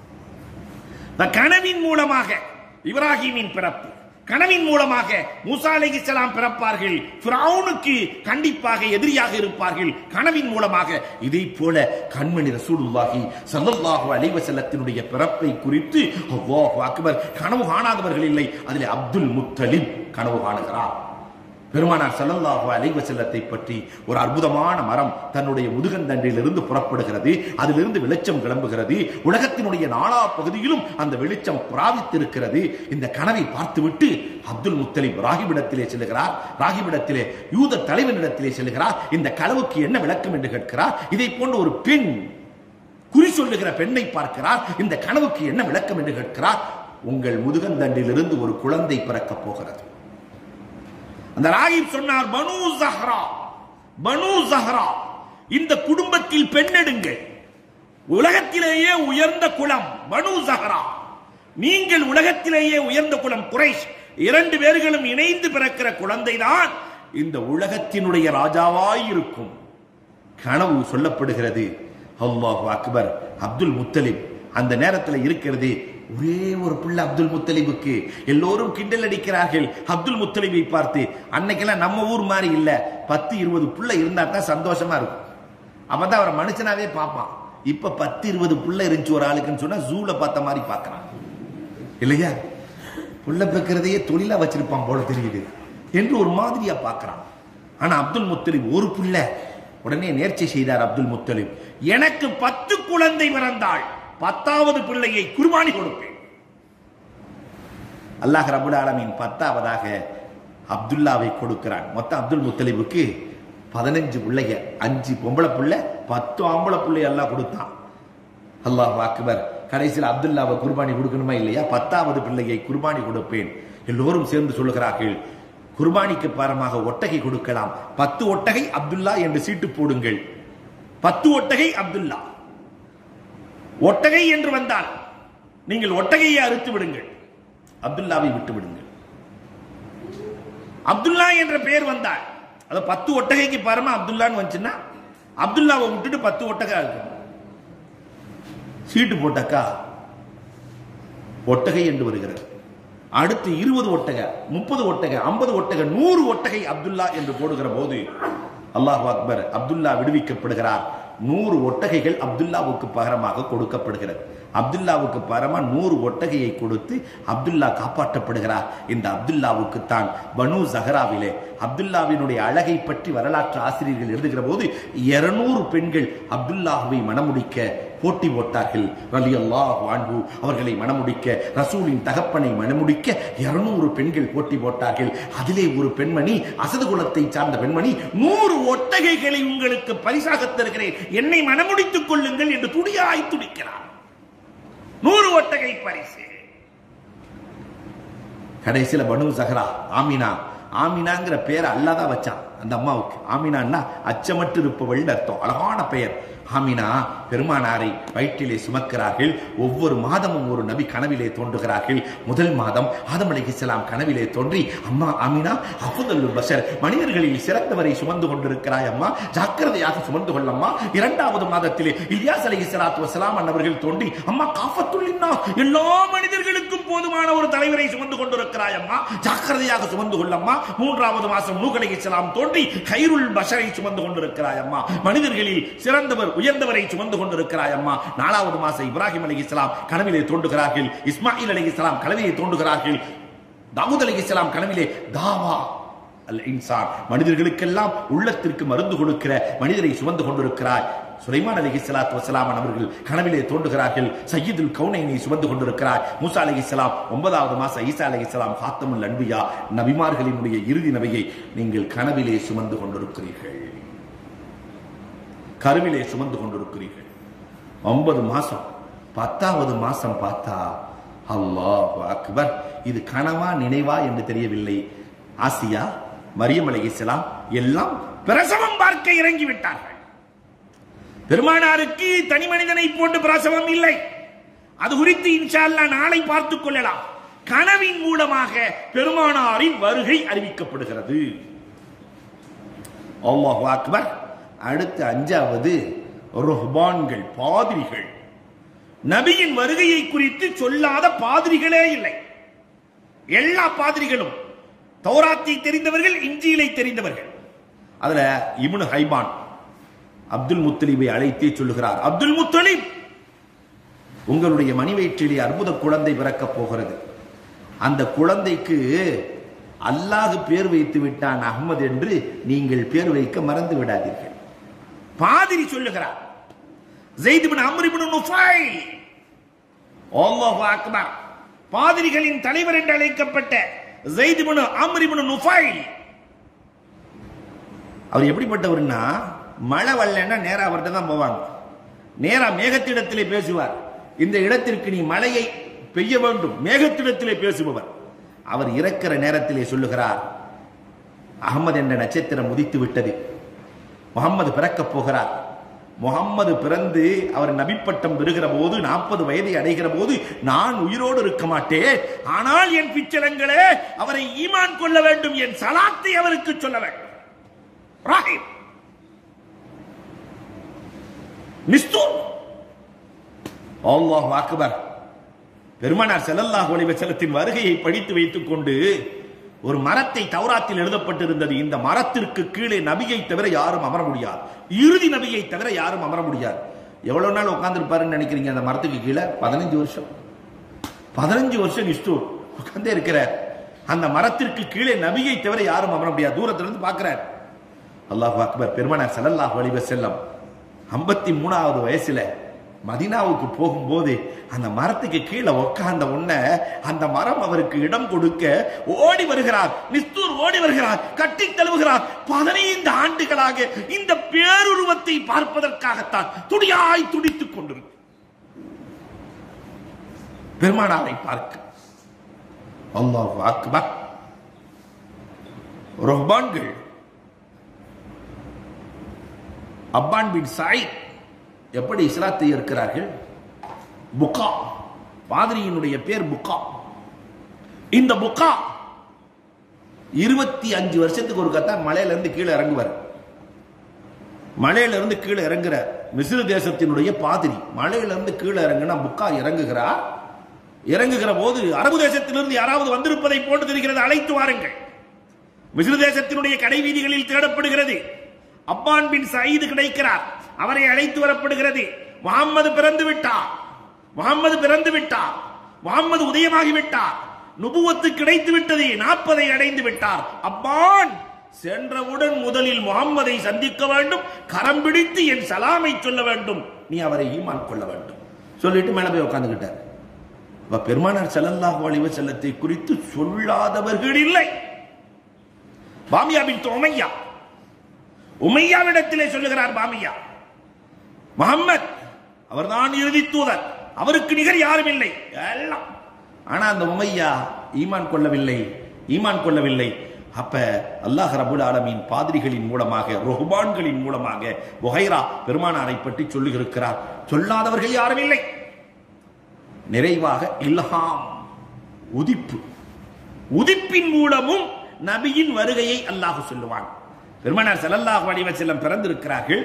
Speaker 1: கனவின் மூலமாக இப்ராஹிமின் பிறப்பு கனவின் மூலமாக மூசா அலைஹிஸ்ஸலாம் பிறப்பார்கள் ஃபிரௌனுக்கு கண்டிப்பாக எதிரியாக இருப்பார்கள் கனவின் மூலமாக இதை போல கண்மணி ரசூலுல்லாஹி ஸல்லல்லாஹு அலைஹி வஸல்லத்தினுடைய பிறப்பை குறித்து அல்லாஹு அக்பர் கனவு காணாதவர்கள் இல்லை அதிலே அப்துல் முத்தலிப் கனவு காணுகிறார் பெருமானார் ஸல்லல்லாஹு அலைஹி வஸல்லத்தை பற்றி ஒரு அற்புதமான மரம் தன்னுடைய முதுகந்தண்டிலிருந்து புறப்படுகிறது அதிலிருந்து வெளிச்சம் கிளம்புகிறது உலகத்தினுடைய நாலா பகுதியிலும் அந்த வெளிச்சம் பிராவித்திருக்கிறது இந்த கனவை பார்த்துவிட்டு அப்துல் முத்தலிப் ராகிபிடத்திலே செல்கிறார் ராகிபிடத்திலே யூத தலைவனிடத்திலே செல்கிறார் இந்த கனவுக்கு என்ன விளக்கம் என்று கேட்கிறார் இதை போன்ற ஒரு பெண் குறி சொல்லுகிற பெண்ணை பார்க்கிறார் இந்த கனவுக்கு என்ன விளக்கம் என்று கேட்கிறார் உங்கள் முதுகந்தண்டிலிருந்து ஒரு குழந்தை பிறக்கப் போகிறது அந்த ராகிப் சொன்னார் பனு ஜஹ்ரா பனு ஜஹ்ரா இந்த குடும்பத்தில் பெண்ணெடுங்கள் உலகத்திலேயே உயர்ந்த குலம் பனு ஜஹ்ரா நீங்கள் உலகத்திலேயே உயர்ந்த குலம் குறைஷ் இரண்டு பேர்களும் இணைந்து பிறக்கிற குழந்தைதான் இந்த உலகத்தினுடைய ராஜாவாய் இருக்கும் கனவு சொல்லப்படுகிறது அல்லாஹ் அக்பர் அப்துல் முத்தலிப் அந்த நேரத்தில் இருக்கிறது ஒரே ஒரு பிள்ளை அப்துல் முத்தலிபுக்கு எல்லோரும் கிண்டல் அடிக்கிறார்கள் அப்துல் முத்தலிபை பார்த்து அன்னைக்கெல்லாம் நம்ம ஊர் மாதிரி இல்ல பத்து இருபது பிள்ளை இருந்தா தான் சந்தோஷமா இருக்கும் அப்பதான் அவரை மனுஷனாவே பார்ப்பான் இப்ப பத்து இருபது புள்ள இருந்துச்சு ஒரு ஆளுக்குன்னு சொன்னா ஜூல பார்த்த மாதிரி பார்க்கறான் இல்லையா புள்ள பெக்கிறதையே தொழிலா வச்சிருப்பான் போல தெரியுது என்று ஒரு மாதிரியா பார்க்கறான் ஆனா அப்துல் முத்தலிப் ஒரு புள்ள உடனே நேர்ச்சி செய்தார் அப்துல் முத்தலிப் எனக்கு பத்து குழந்தை பிறந்தாள் பத்தாவது பிள்ளையை குர்பானி கொடுப்பேன் அல்லாஹ் ரபுல் ஆலமீன் பத்தாவதாக அப்துல்லாவை கொடுக்கிறான் மொத்தம் அப்துல் முத்தலிபுக்கு பதினஞ்சு பிள்ளைங்க அஞ்சு பொம்பளை புள்ள பத்து ஆம்பளை பிள்ளை எல்லாம் கொடுத்தான் அல்லாஹ் அக்பர் கடைசியில் அப்துல்லாவை குர்பானி கொடுக்கணுமா இல்லையா பத்தாவது பிள்ளையை குர்பானி கொடுப்பேன் எல்லோரும் சேர்ந்து சொல்லுகிறார்கள் குர்பானிக்கு பாரமாக ஒட்டகை கொடுக்கலாம் பத்து ஒட்டகை அப்துல்லா என்று சீட்டு போடுங்கள் பத்து ஒட்டகை அப்துல்லா ஒட்டகை என்று வந்தால் நீங்கள் ஒட்டகையை அறுத்து விடுங்கள் அப்துல்லாவை விட்டு விடுங்கள் அப்துல்லா என்ற பெயர் வந்தால் அது பத்து ஒட்டகைக்கு பாரமா அப்துல்லான்னு வந்துச்சுன்னா அப்துல்லாவை விட்டுட்டு பத்து ஒட்டகை இருக்கணும் சீட்டு போட்டாக்கா ஒட்டகை என்று வருகிறது அடுத்து இருபது ஒட்டகை முப்பது ஒட்டகை ஐம்பது ஒட்டகை நூறு ஒட்டகை அப்துல்லா என்று போடுகிற போது அல்லாஹ் அக்பர் அப்துல்லா விடுவிக்கப்படுகிறார் நூறு ஒட்டகைகள் அப்துல்லாவுக்கு பகரமாக கொடுக்கப்படுகிறது அப்துல்லாவுக்கு பகரமா நூறு ஒட்டகையை கொடுத்து அப்துல்லா காப்பாற்றப்படுகிறார் இந்த அப்துல்லாவுக்கு தான் பனு ஜஹராவிலே அப்துல்லாவினுடைய அழகை பற்றி வரலாற்று ஆசிரியர்கள் எழுதுகிற போது இருநூறு பெண்கள் அப்துல்லாஹுவை மணமுடிக்க போட்டி போட்டார்கள் ரலி அல்லாஹ் வான்ஹு அவர்களை மணமுடிக்க ரசூலின் தகப்பனை மணமுடிக்க இருநூறு பெண்கள் போட்டி போட்டார்கள் அதிலே ஒரு பெண்மணி அசது குலத்தை சார்ந்த பெண்மணி நூறு ஒட்டகைகளை உங்களுக்கு பரிசாக தருகிறேன் என்னை மணமுடித்துக் கொள்ளுங்கள் என்று துடியாய் துடிக்கிறார் நூறு ஒட்டகை பரிசு கடைசியில பனு சஹரா ஆமினா ஆமினாங்கிற பேரை அல்லாதான் வச்சான் அந்த அம்மாவுக்கு ஆமினான்னா அச்சமட்டு இருப்பவள் அர்த்தம் அழகான பெயர் ஆமினா பெருமானாரை வயிற்றிலே சுமக்கிறார்கள் ஒவ்வொரு மாதமும் ஒரு நபி கனவிலே தோன்றுகிறார்கள் முதல் மாதம் ஆதம் அலைஹிஸ்ஸலாம் கனவிலே தோன்றி அம்மா ஆமினா அஃதல் பஷர் மனிதர்களில் சிறந்தவரை சுமந்து கொண்டிருக்கிறாய் அம்மா ஜாக்கிரதையாக சுமந்து கொள்ளம்மா இரண்டாவது மாதத்திலே இலியாஸ் அலைஹிஸ்ஸலாத்து வஸலாம் அன்னவர்கள் தோன்றி அம்மா காஃபத்துல்லின்னா எல்லா மனிதர்களுக்கும் போதுமான ஒரு தலைவரை சுமந்து கொண்டிருக்கிறாய் அம்மா ஜாக்கிரதையாக சுமந்து கொள்ளம்மா மூன்றாவது மாசம் நூக் அலைஹிஸ்ஸலாம் தோன்றி கைருல் பஷரை சுமந்து கொண்டிருக்கிறாய் அம்மா மனிதர்களில் சிறந்தவர் உயர்ந்தவரை சுமந்து கொண்டிருக்கிறாய் அம்மா நாலாவது மாசம் இப்ராஹிம் அலி இஸ்லாம் கனவிலே தோன்றுகிறார்கள் இஸ்மாயில் அலி இஸ்லாம் கனவிலே தோன்றுகிறார்கள் தாவூத் அலி இஸ்லாம் கனவிலே தாவா அல் இன்சான் மனிதர்களுக்கெல்லாம் உள்ளத்திற்கு மருந்து கொடுக்கிற மனிதரை சுமந்து கொண்டிருக்கிறாய் சுலைமான் அலி இஸ்லாத்து வசலாம் அவர்கள் கனவிலே தோன்றுகிறார்கள் சையீதுல் கவுனைனை சுமந்து கொண்டிருக்கிறார் மூசா அலி இஸ்லாம் ஒன்பதாவது மாசம் ஈசா அலி இஸ்லாம் ஹாத்தமுல் அன்பியா நபிமார்களினுடைய இறுதி நபியை நீங்கள் கனவிலே சுமந்து கொண்டிருக்கிறீர்கள் கருவிலே சுமந்து கொண்டிருக்கிறீர்கள் ஒன்பது மாசம் பத்தாவது மாசம் பார்த்தா அல்லாஹ் அக்பர் இது கனவா நினைவா என்று தெரியவில்லை ஆசியா மரியம் அலைஹிஸ்ஸலாம் எல்லாம் பிரசவம் பார்க்க இறங்கி விட்டார்கள் பெருமானாருக்கு தனி மனிதனை போன்று பிரசவம் இல்லை அது குறித்து இன்ஷா அல்லாஹ் நாளை பார்த்துக் கொள்ளலாம் கனவின் மூலமாக பெருமானாரின் வருகை அறிவிக்கப்படுகிறது அல்லாஹ் அக்பர் அடுத்து அஞ்சாவது ருஹ்பான்கள் பாதிரிகள் நபியின் வருகையை குறித்து சொல்லாத பாதிரிகளே இல்லை எல்லா பாதிரிகளும் தௌராத்தை தெரிந்தவர்கள் இஞ்சியிலை தெரிந்தவர்கள் அதுல இப்னு ஹைபான் அப்துல் முத்தலிபை அழைத்தே சொல்லுகிறார் அப்துல் முத்தலிப் உங்களுடைய மணி வயிற்றிலே அற்புத குழந்தை பிறக்கப் போகிறது அந்த குழந்தைக்கு அல்லாஹ் பேர் வைத்து விட்டான் அகமது என்று நீங்கள் பேர் வைக்க மறந்து விடாதீர்கள் பாதிரி சொல்லுகிறார் Zaid bin Amr ibn Nufail அல்லாஹு அக்பர் பாதிரிகளின் தலைவர் என்று அழைக்கப்பட்ட Zaid bin Amr ibn Nufail அவர் எப்படிப்பட்டவர்னா மழை வரலன்னா நேரா அவர்கிட்ட தான் போவாங்க நேரா மேகத்திடத்திலே பேசுவார் இந்த இடத்திற்கு நீ மழையை பெய்ய வேண்டும் மேகத்திடத்திலே பேசுபவர் அவர் இறக்கிற நேரத்திலே சொல்லுகிறார் அகமது என்ற நட்சத்திரம் உதித்து விட்டது முகம்மது பிறக்கப் போகிறார் முகம்மது பிறந்து அவர் நபிப்பட்டம் பெறுகிற போது நாற்பது வயதை அடைகிற போது நான் உயிரோடு இருக்க மாட்டேன் ஆனால் என் பிச்சலங்களே அவரை ஈமான் கொள்ள வேண்டும் என் சலாத்தை அவருக்கு சொல்ல வேண்டும் ராஹிம் நிஸ்தூர் அல்லாஹ் அக்பர் பெருமானார் ஸல்லல்லாஹு அலைஹி வஸல்லத்தின் வருகையை படித்து வைத்துக் கொண்டு ஒரு மரத்தை தௌராத்தில் எழுதப்பட்டிருந்தது இந்த மரத்திற்கு கீழே நபியை தவிர யாரும் அமர முடியாது இறுதி நபியை தவிர யாரும் அமர முடியாது எவ்வளவு நாள் உட்கார்ந்துருப்பாருன்னு நினைக்கிறீங்க அந்த மரத்துக்கு கீழே பதினஞ்சு வருஷம் பதினஞ்சு வருஷம் நிஷ்டூர் உட்கார்ந்தே இருக்கிறார் அந்த மரத்திற்கு கீழே நபியை தவிர யாரும் அமர முடியாது தூரத்துல இருந்து பார்க்கிறார் அல்லாஹ் அக்பர் பெருமானார் ஸல்லல்லாஹு அலைஹி வஸல்லம் ஐம்பத்தி மூணாவது வயசுல மதினாவுக்கு போகும்போது அந்த மரத்துக்கு கீழே உட்கார்ந்த உடனே அந்த மரம் அவருக்கு இடம் கொடுக்க ஓடி வருகிறார் நிஸ்தூர் ஓடி வருகிறார் கட்டி தழுவுகிறார் பதினைந்து ஆண்டுகளாக இந்த பேருருவத்தை பார்ப்பதற்காகத்தான் துடியாய் துடித்துக் கொண்டிருக்கு பெருமானாரை பார்க்க அல்லாஹ் அக்பர் ரொஹ்பான்கள் அப்பான் பின் சாயித் எப்படி இஸ்லாத்தை இருக்கிறார்கள் புக்கா பாதிரியினுடைய பேர் புக்கா இந்த புக்கா இருபத்தி அஞ்சு வருஷத்துக்கு ஒரு கத்தா மலையில இருந்து கீழே இறங்குவார் மலையில இருந்து கீழே இறங்குறார் மிஸ்ரு தேசத்தினுடைய பாதிரி மலையில இருந்து கீழே இறங்குனா புக்கா இறங்குகிறார் இறங்குகிற போது அரபு தேசத்திலிருந்து யாராவது வந்திருப்பதை போன்று தெரிகிறது அழைத்து வாருங்கள் மிஸ்ரு தேசத்தினுடைய கடை வீதிகளில் தேடப்படுகிறது அப்பான் பின் சயீது கிடைக்கிறார் அவரை அழைத்து வரப்படுகிறது முகம்மது பிறந்து விட்டார் முகம்மது பிறந்து விட்டார் முகம்மது உதயமாகி விட்டார் நுபுவத்து கிடைத்து விட்டது நாற்பதை அடைந்து விட்டார் அப்பான் சென்றவுடன் முதலில் முகம்மதை சந்திக்க வேண்டும் கரம் பிடித்து என் சலாமை சொல்ல வேண்டும் நீ அவரை ஈமான் கொள்ள வேண்டும் சொல்லிட்டு மேல போய் உட்கார்ந்துகிட்டார் அப்ப பெருமானார் ஸல்லல்லாஹு அலைஹி வஸல்லத்தை குறித்து சொல்லாதவர்கள் இல்லை பாமியா பின் உமையா உமையாவிடத்திலே சொல்லுகிறார் பாமியா முகம்மது அவர்தான் இறுதி தூதர் அவருக்கு நிகர் யாரும் இல்லை எல்லாம் ஆனா அந்த உமையா ஈமான் கொள்ளவில்லை ஈமான் கொள்ளவில்லை அப்ப அல்லாஹ் ரபுல் ஆலமீன் பாதிரிகளின் மூலமாக ரொஹ்பான்களின் மூலமாக புகைரா பெருமானாரை பற்றி சொல்லுகிறார் சொல்லாதவர்கள் யாரும் இல்லை நிறைவாக இல்ஹாம் உதிப்பு உதிப்பின் மூலமும் நபியின் வருகையை அல்லாஹ் சொல்லுவான் பெருமானார் ஸல்லல்லாஹு அலைஹி வஸல்லம் பிறந்திருக்கிறார்கள்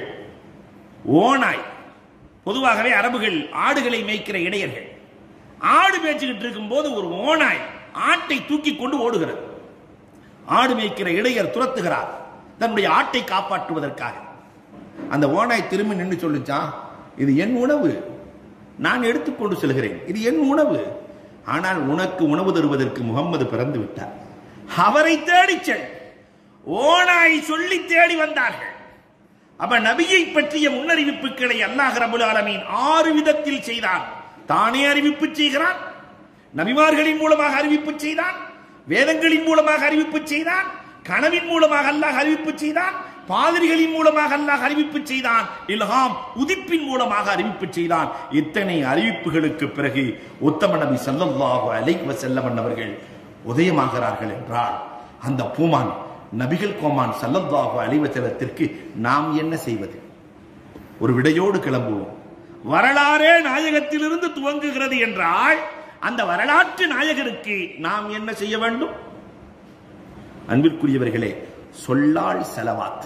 Speaker 1: ஓனாய் பொதுவாகவே அரபுகள் ஆடுகளை மேய்க்கிற இடையர்கள் ஆடு மேய்ச்சிக்கிட்டு இருக்கும்போது ஒரு ஓனாய் ஆட்டை தூக்கி கொண்டு ஓடுகிறது ஆடு மேய்க்கிற இடையர் துரத்துகிறார் தன்னுடைய ஆட்டை காப்பாற்றுவதற்காக அந்த ஓனாய் திரும்பி நின்று சொல்லுச்சான் இது என் உணவு நான் எடுத்துக்கொண்டு செல்கிறேன் இது என் உணவு ஆனால் உனக்கு உணவு தருவதற்கு முகம்மது பிறந்து விட்டார் அவரை தேடிச் செல் ஓனாய் சொல்லி தேடி வந்தார்கள் அப்ப நபியை பற்றிய முன்னறிவிப்புகளை அல்லாஹ் ரபுல் ஆலமீன் ஆறு விதத்தில் செய்தான் தானே அறிவிப்பு செய்கிறான் நபிமார்களின் மூலமாக அறிவிப்பு செய்தான் வேதங்களின் மூலமாக அறிவிப்பு செய்தான் கனவின் மூலமாக அல்லாஹ் அறிவிப்பு செய்தான் பாதிரிகளின் மூலமாக அல்லாஹ் அறிவிப்பு செய்தான் இல்ஹாம் உதிப்பின் மூலமாக அறிவிப்பு செய்தான் இத்தனை அறிவிப்புகளுக்கு பிறகு உத்தம நபி ஸல்லல்லாஹு அலைஹி வஸல்லம் அவர்கள் உதயமாகிறார்கள் என்றால் அந்த பூமான் நபிகள் கோமான் ஸல்லல்லாஹு அலைஹி வஸல்லத்திற்கு நாம் என்ன செய்வது ஒரு விடையோடு கிளம்புவோம் வரலாறே நாயகத்திலிருந்து துவங்குகிறது என்றால் அந்த வரலாற்று நாயகருக்கு நாம் என்ன செய்ய வேண்டும் அன்பிற்குரியவர்களே சொல்லால் செலவாத்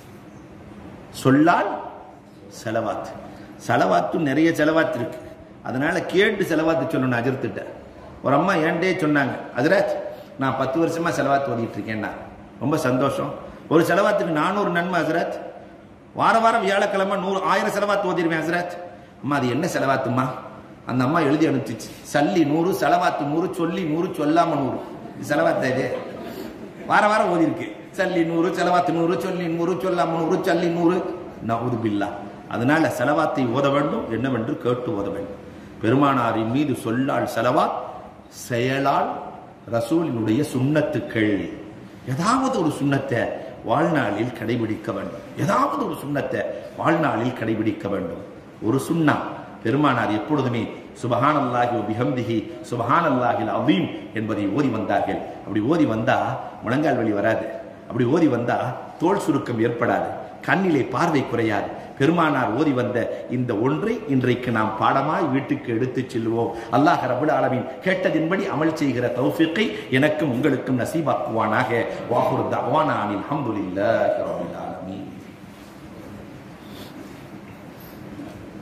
Speaker 1: சொல்லால் செலவாத் செலவாத்தும் நிறைய செலவாத் இருக்கு அதனால கேட்டு செலவாத்து சொல்லணும் அஜர்த்திட்ட ஒரு அம்மா ஏன்டே சொன்னாங்க அஜரத் நான் பத்து வருஷமா செலவாத்து ஓதிட்டு இருக்கேன்னா ரொம்ப சந்தோஷம் ஒரு செலவாத்துக்கு நானூறு நன்மை ஹசரத் வார வாரம் வியாழக்கிழமை நூறு ஆயிரம் செலவாத்து ஓதிருவேன் ஹசரத் அம்மா அது என்ன செலவாத்துமா அந்த அம்மா எழுதி அனுப்பிச்சிச்சு சல்லி நூறு செலவாத்து நூறு சொல்லி நூறு சொல்லாம நூறு இது செலவாத்தா இது வார வாரம் ஓதி இருக்கு சல்லி நூறு செலவாத்து நூறு சொல்லி நூறு சொல்லாம நூறு சல்லி நூறு நவுது பில்லா அதனால செலவாத்தை ஓத வேண்டும் என்னவென்று கேட்டு ஓத வேண்டும் பெருமானாரின் மீது சொல்லால் செலவாத் செயலால் ரசூலினுடைய சுண்ணத்துக்கள் ஏதாவது ஒரு சுண்ணத்தை வாழ்நாளில் கடைபிடிக்க வேண்டும் ஏதாவது ஒரு சுண்ணத்தை வாழ்நாளில் கடைபிடிக்க வேண்டும் ஒரு சுண்ணா பெருமானார் எப்பொழுதுமே சுபஹான் அல்லாஹி பிஹம்திஹி சுபஹான் அல்லாஹில் அவீம் என்பதை ஓதி வந்தார்கள் அப்படி ஓதி வந்தா முழங்கால் வலி வராது அப்படி ஓதி வந்தா தோல் சுருக்கம் ஏற்படாது கண்ணிலே பார்வை குறையாது பெருமானார் ஓதி வந்த இந்த ஒன்றை இன்றைக்கு நாம் பாடமாய் வீட்டுக்கு எடுத்துச் செல்வோம் அல்லாஹ் ரபுல் ஆலமீன் கேட்டதின்படி அமல் செய்கிற தௌஃபிக்கை எனக்கும் உங்களுக்கும் நசீபாக்குவானாக வாஹுர் தவானா அனில் அல்ஹம்துலில்லாஹி ரபில் ஆலமீன்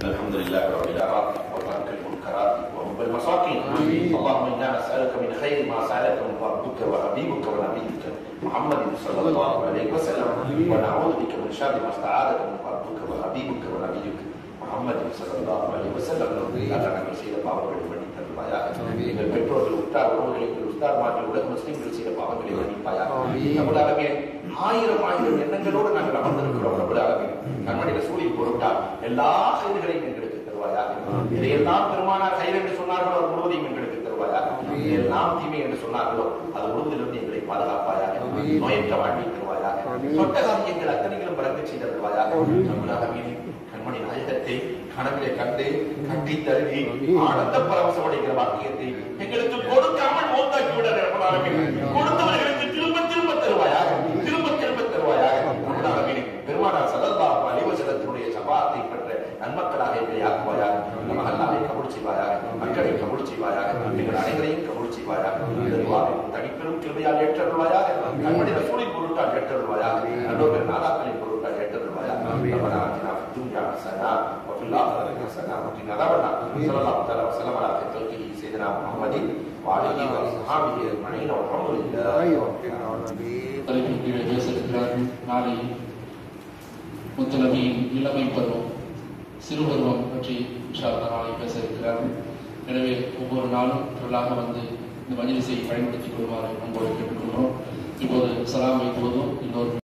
Speaker 1: الحمد لله رب العالمين وترك المنكرات وحب المساكين اللهم انا نسالك من خير ما سالك من ربك وحبيبك ونبيك محمد صلى الله عليه وسلم ونعوذ بك من شر ما استعاذك من ربك وحبيبك ونبيك محمد صلى الله عليه وسلم அல்லா நாங்கள் செய்த பாவங்களை மன்னித்து தருவாயாக எங்கள் பெற்றோர்கள் உற்றார் உறவுகள் எங்கள் உஸ்தார்மார்கள் உலக முஸ்லிம்கள் செய்த பாவங்களை மன்னிப்பாயாக நம்மளாகவே ஆயிரம் ஆயிரம் எண்ணங்களோடு நாங்கள் அமர்ந்திருக்கிறோம் நம்மளாகவே கண்மணி ரசூலின் பொருட்டால் எல்லா செய்திகளையும் எங்களுக்கு தருவாயாக இதையெல்லாம் பெருமானார் கையில் என்று சொன்னார்களோ அது முழுவதையும் எங்களுக்கு தருவாயாக எல்லாம் தீமை என்று சொன்னார்களோ அது முழுவதிலிருந்து எங்களை பாதுகாப்பாயாக நோயற்ற வாழ்வை தருவாயாக சொட்ட காரியங்கள் அத்தனைகளும் பிறக்க செய்து தருவாயாக நம்மளாகவே கண்மணி நாயகத்தை கனவிலே கண்டு கட்டி தருவி ஆனந்த பரவசமடைகிற வாக்கியத்தை எங்களுக்கு கொடுக்காமல் மோத்தாக்கி விட நம்மளாகவே கொடுத்தவர்களுக்கு திரும்ப திரும்ப தருவாயாக திரும்ப திரும்ப தருவாயாக நம்மளாகவே பெருமானார் சதல்லா அலிவசனத்தினுடைய சபாத்தை பெற்ற நன்மக்களாக எங்களை ஆக்குவாயாக நம்ம அல்லாவை கபுள் செய்வாயாக மக்களை கபுள் செய்வாயாக எங்கள் அனைவரையும் கபுள் செய்வாயாக தருவாய் தனிப்பெரும் கிருமையால் ஏற்றருள்வாயாக கண்மணி ரசூலின் பொருட்டால் ஏற்றருள்வாயாக நல்லோர்கள் நாதாக்களின் பொருட்டால் ஏற்றருள்வாயாக ربنا آتنا في الدنيا حسنة وفي الآخرة حسنة وقنا عذاب النار صلى الله تعالى وسلم على خلقه سيدنا محمد وعلى آله وأصحابه أجمعين والحمد لله رب العالمين
Speaker 2: தலைப்பின் கீழே பேசுகிறார் நாளை முத்தலமியின் இளமை பருவம் சிறுபருவம் பற்றி இன்ஷா அல்லாஹ் நாளை பேச இருக்கிறார் எனவே ஒவ்வொரு நாளும் திரளாக வந்து இந்த மஜ்லிஸை பயன்படுத்திக் கொள்வாரை அன்போடு கேட்டுக்கொள்கிறோம் இப்போது சலாம் வைத்துவதும் இன்னொரு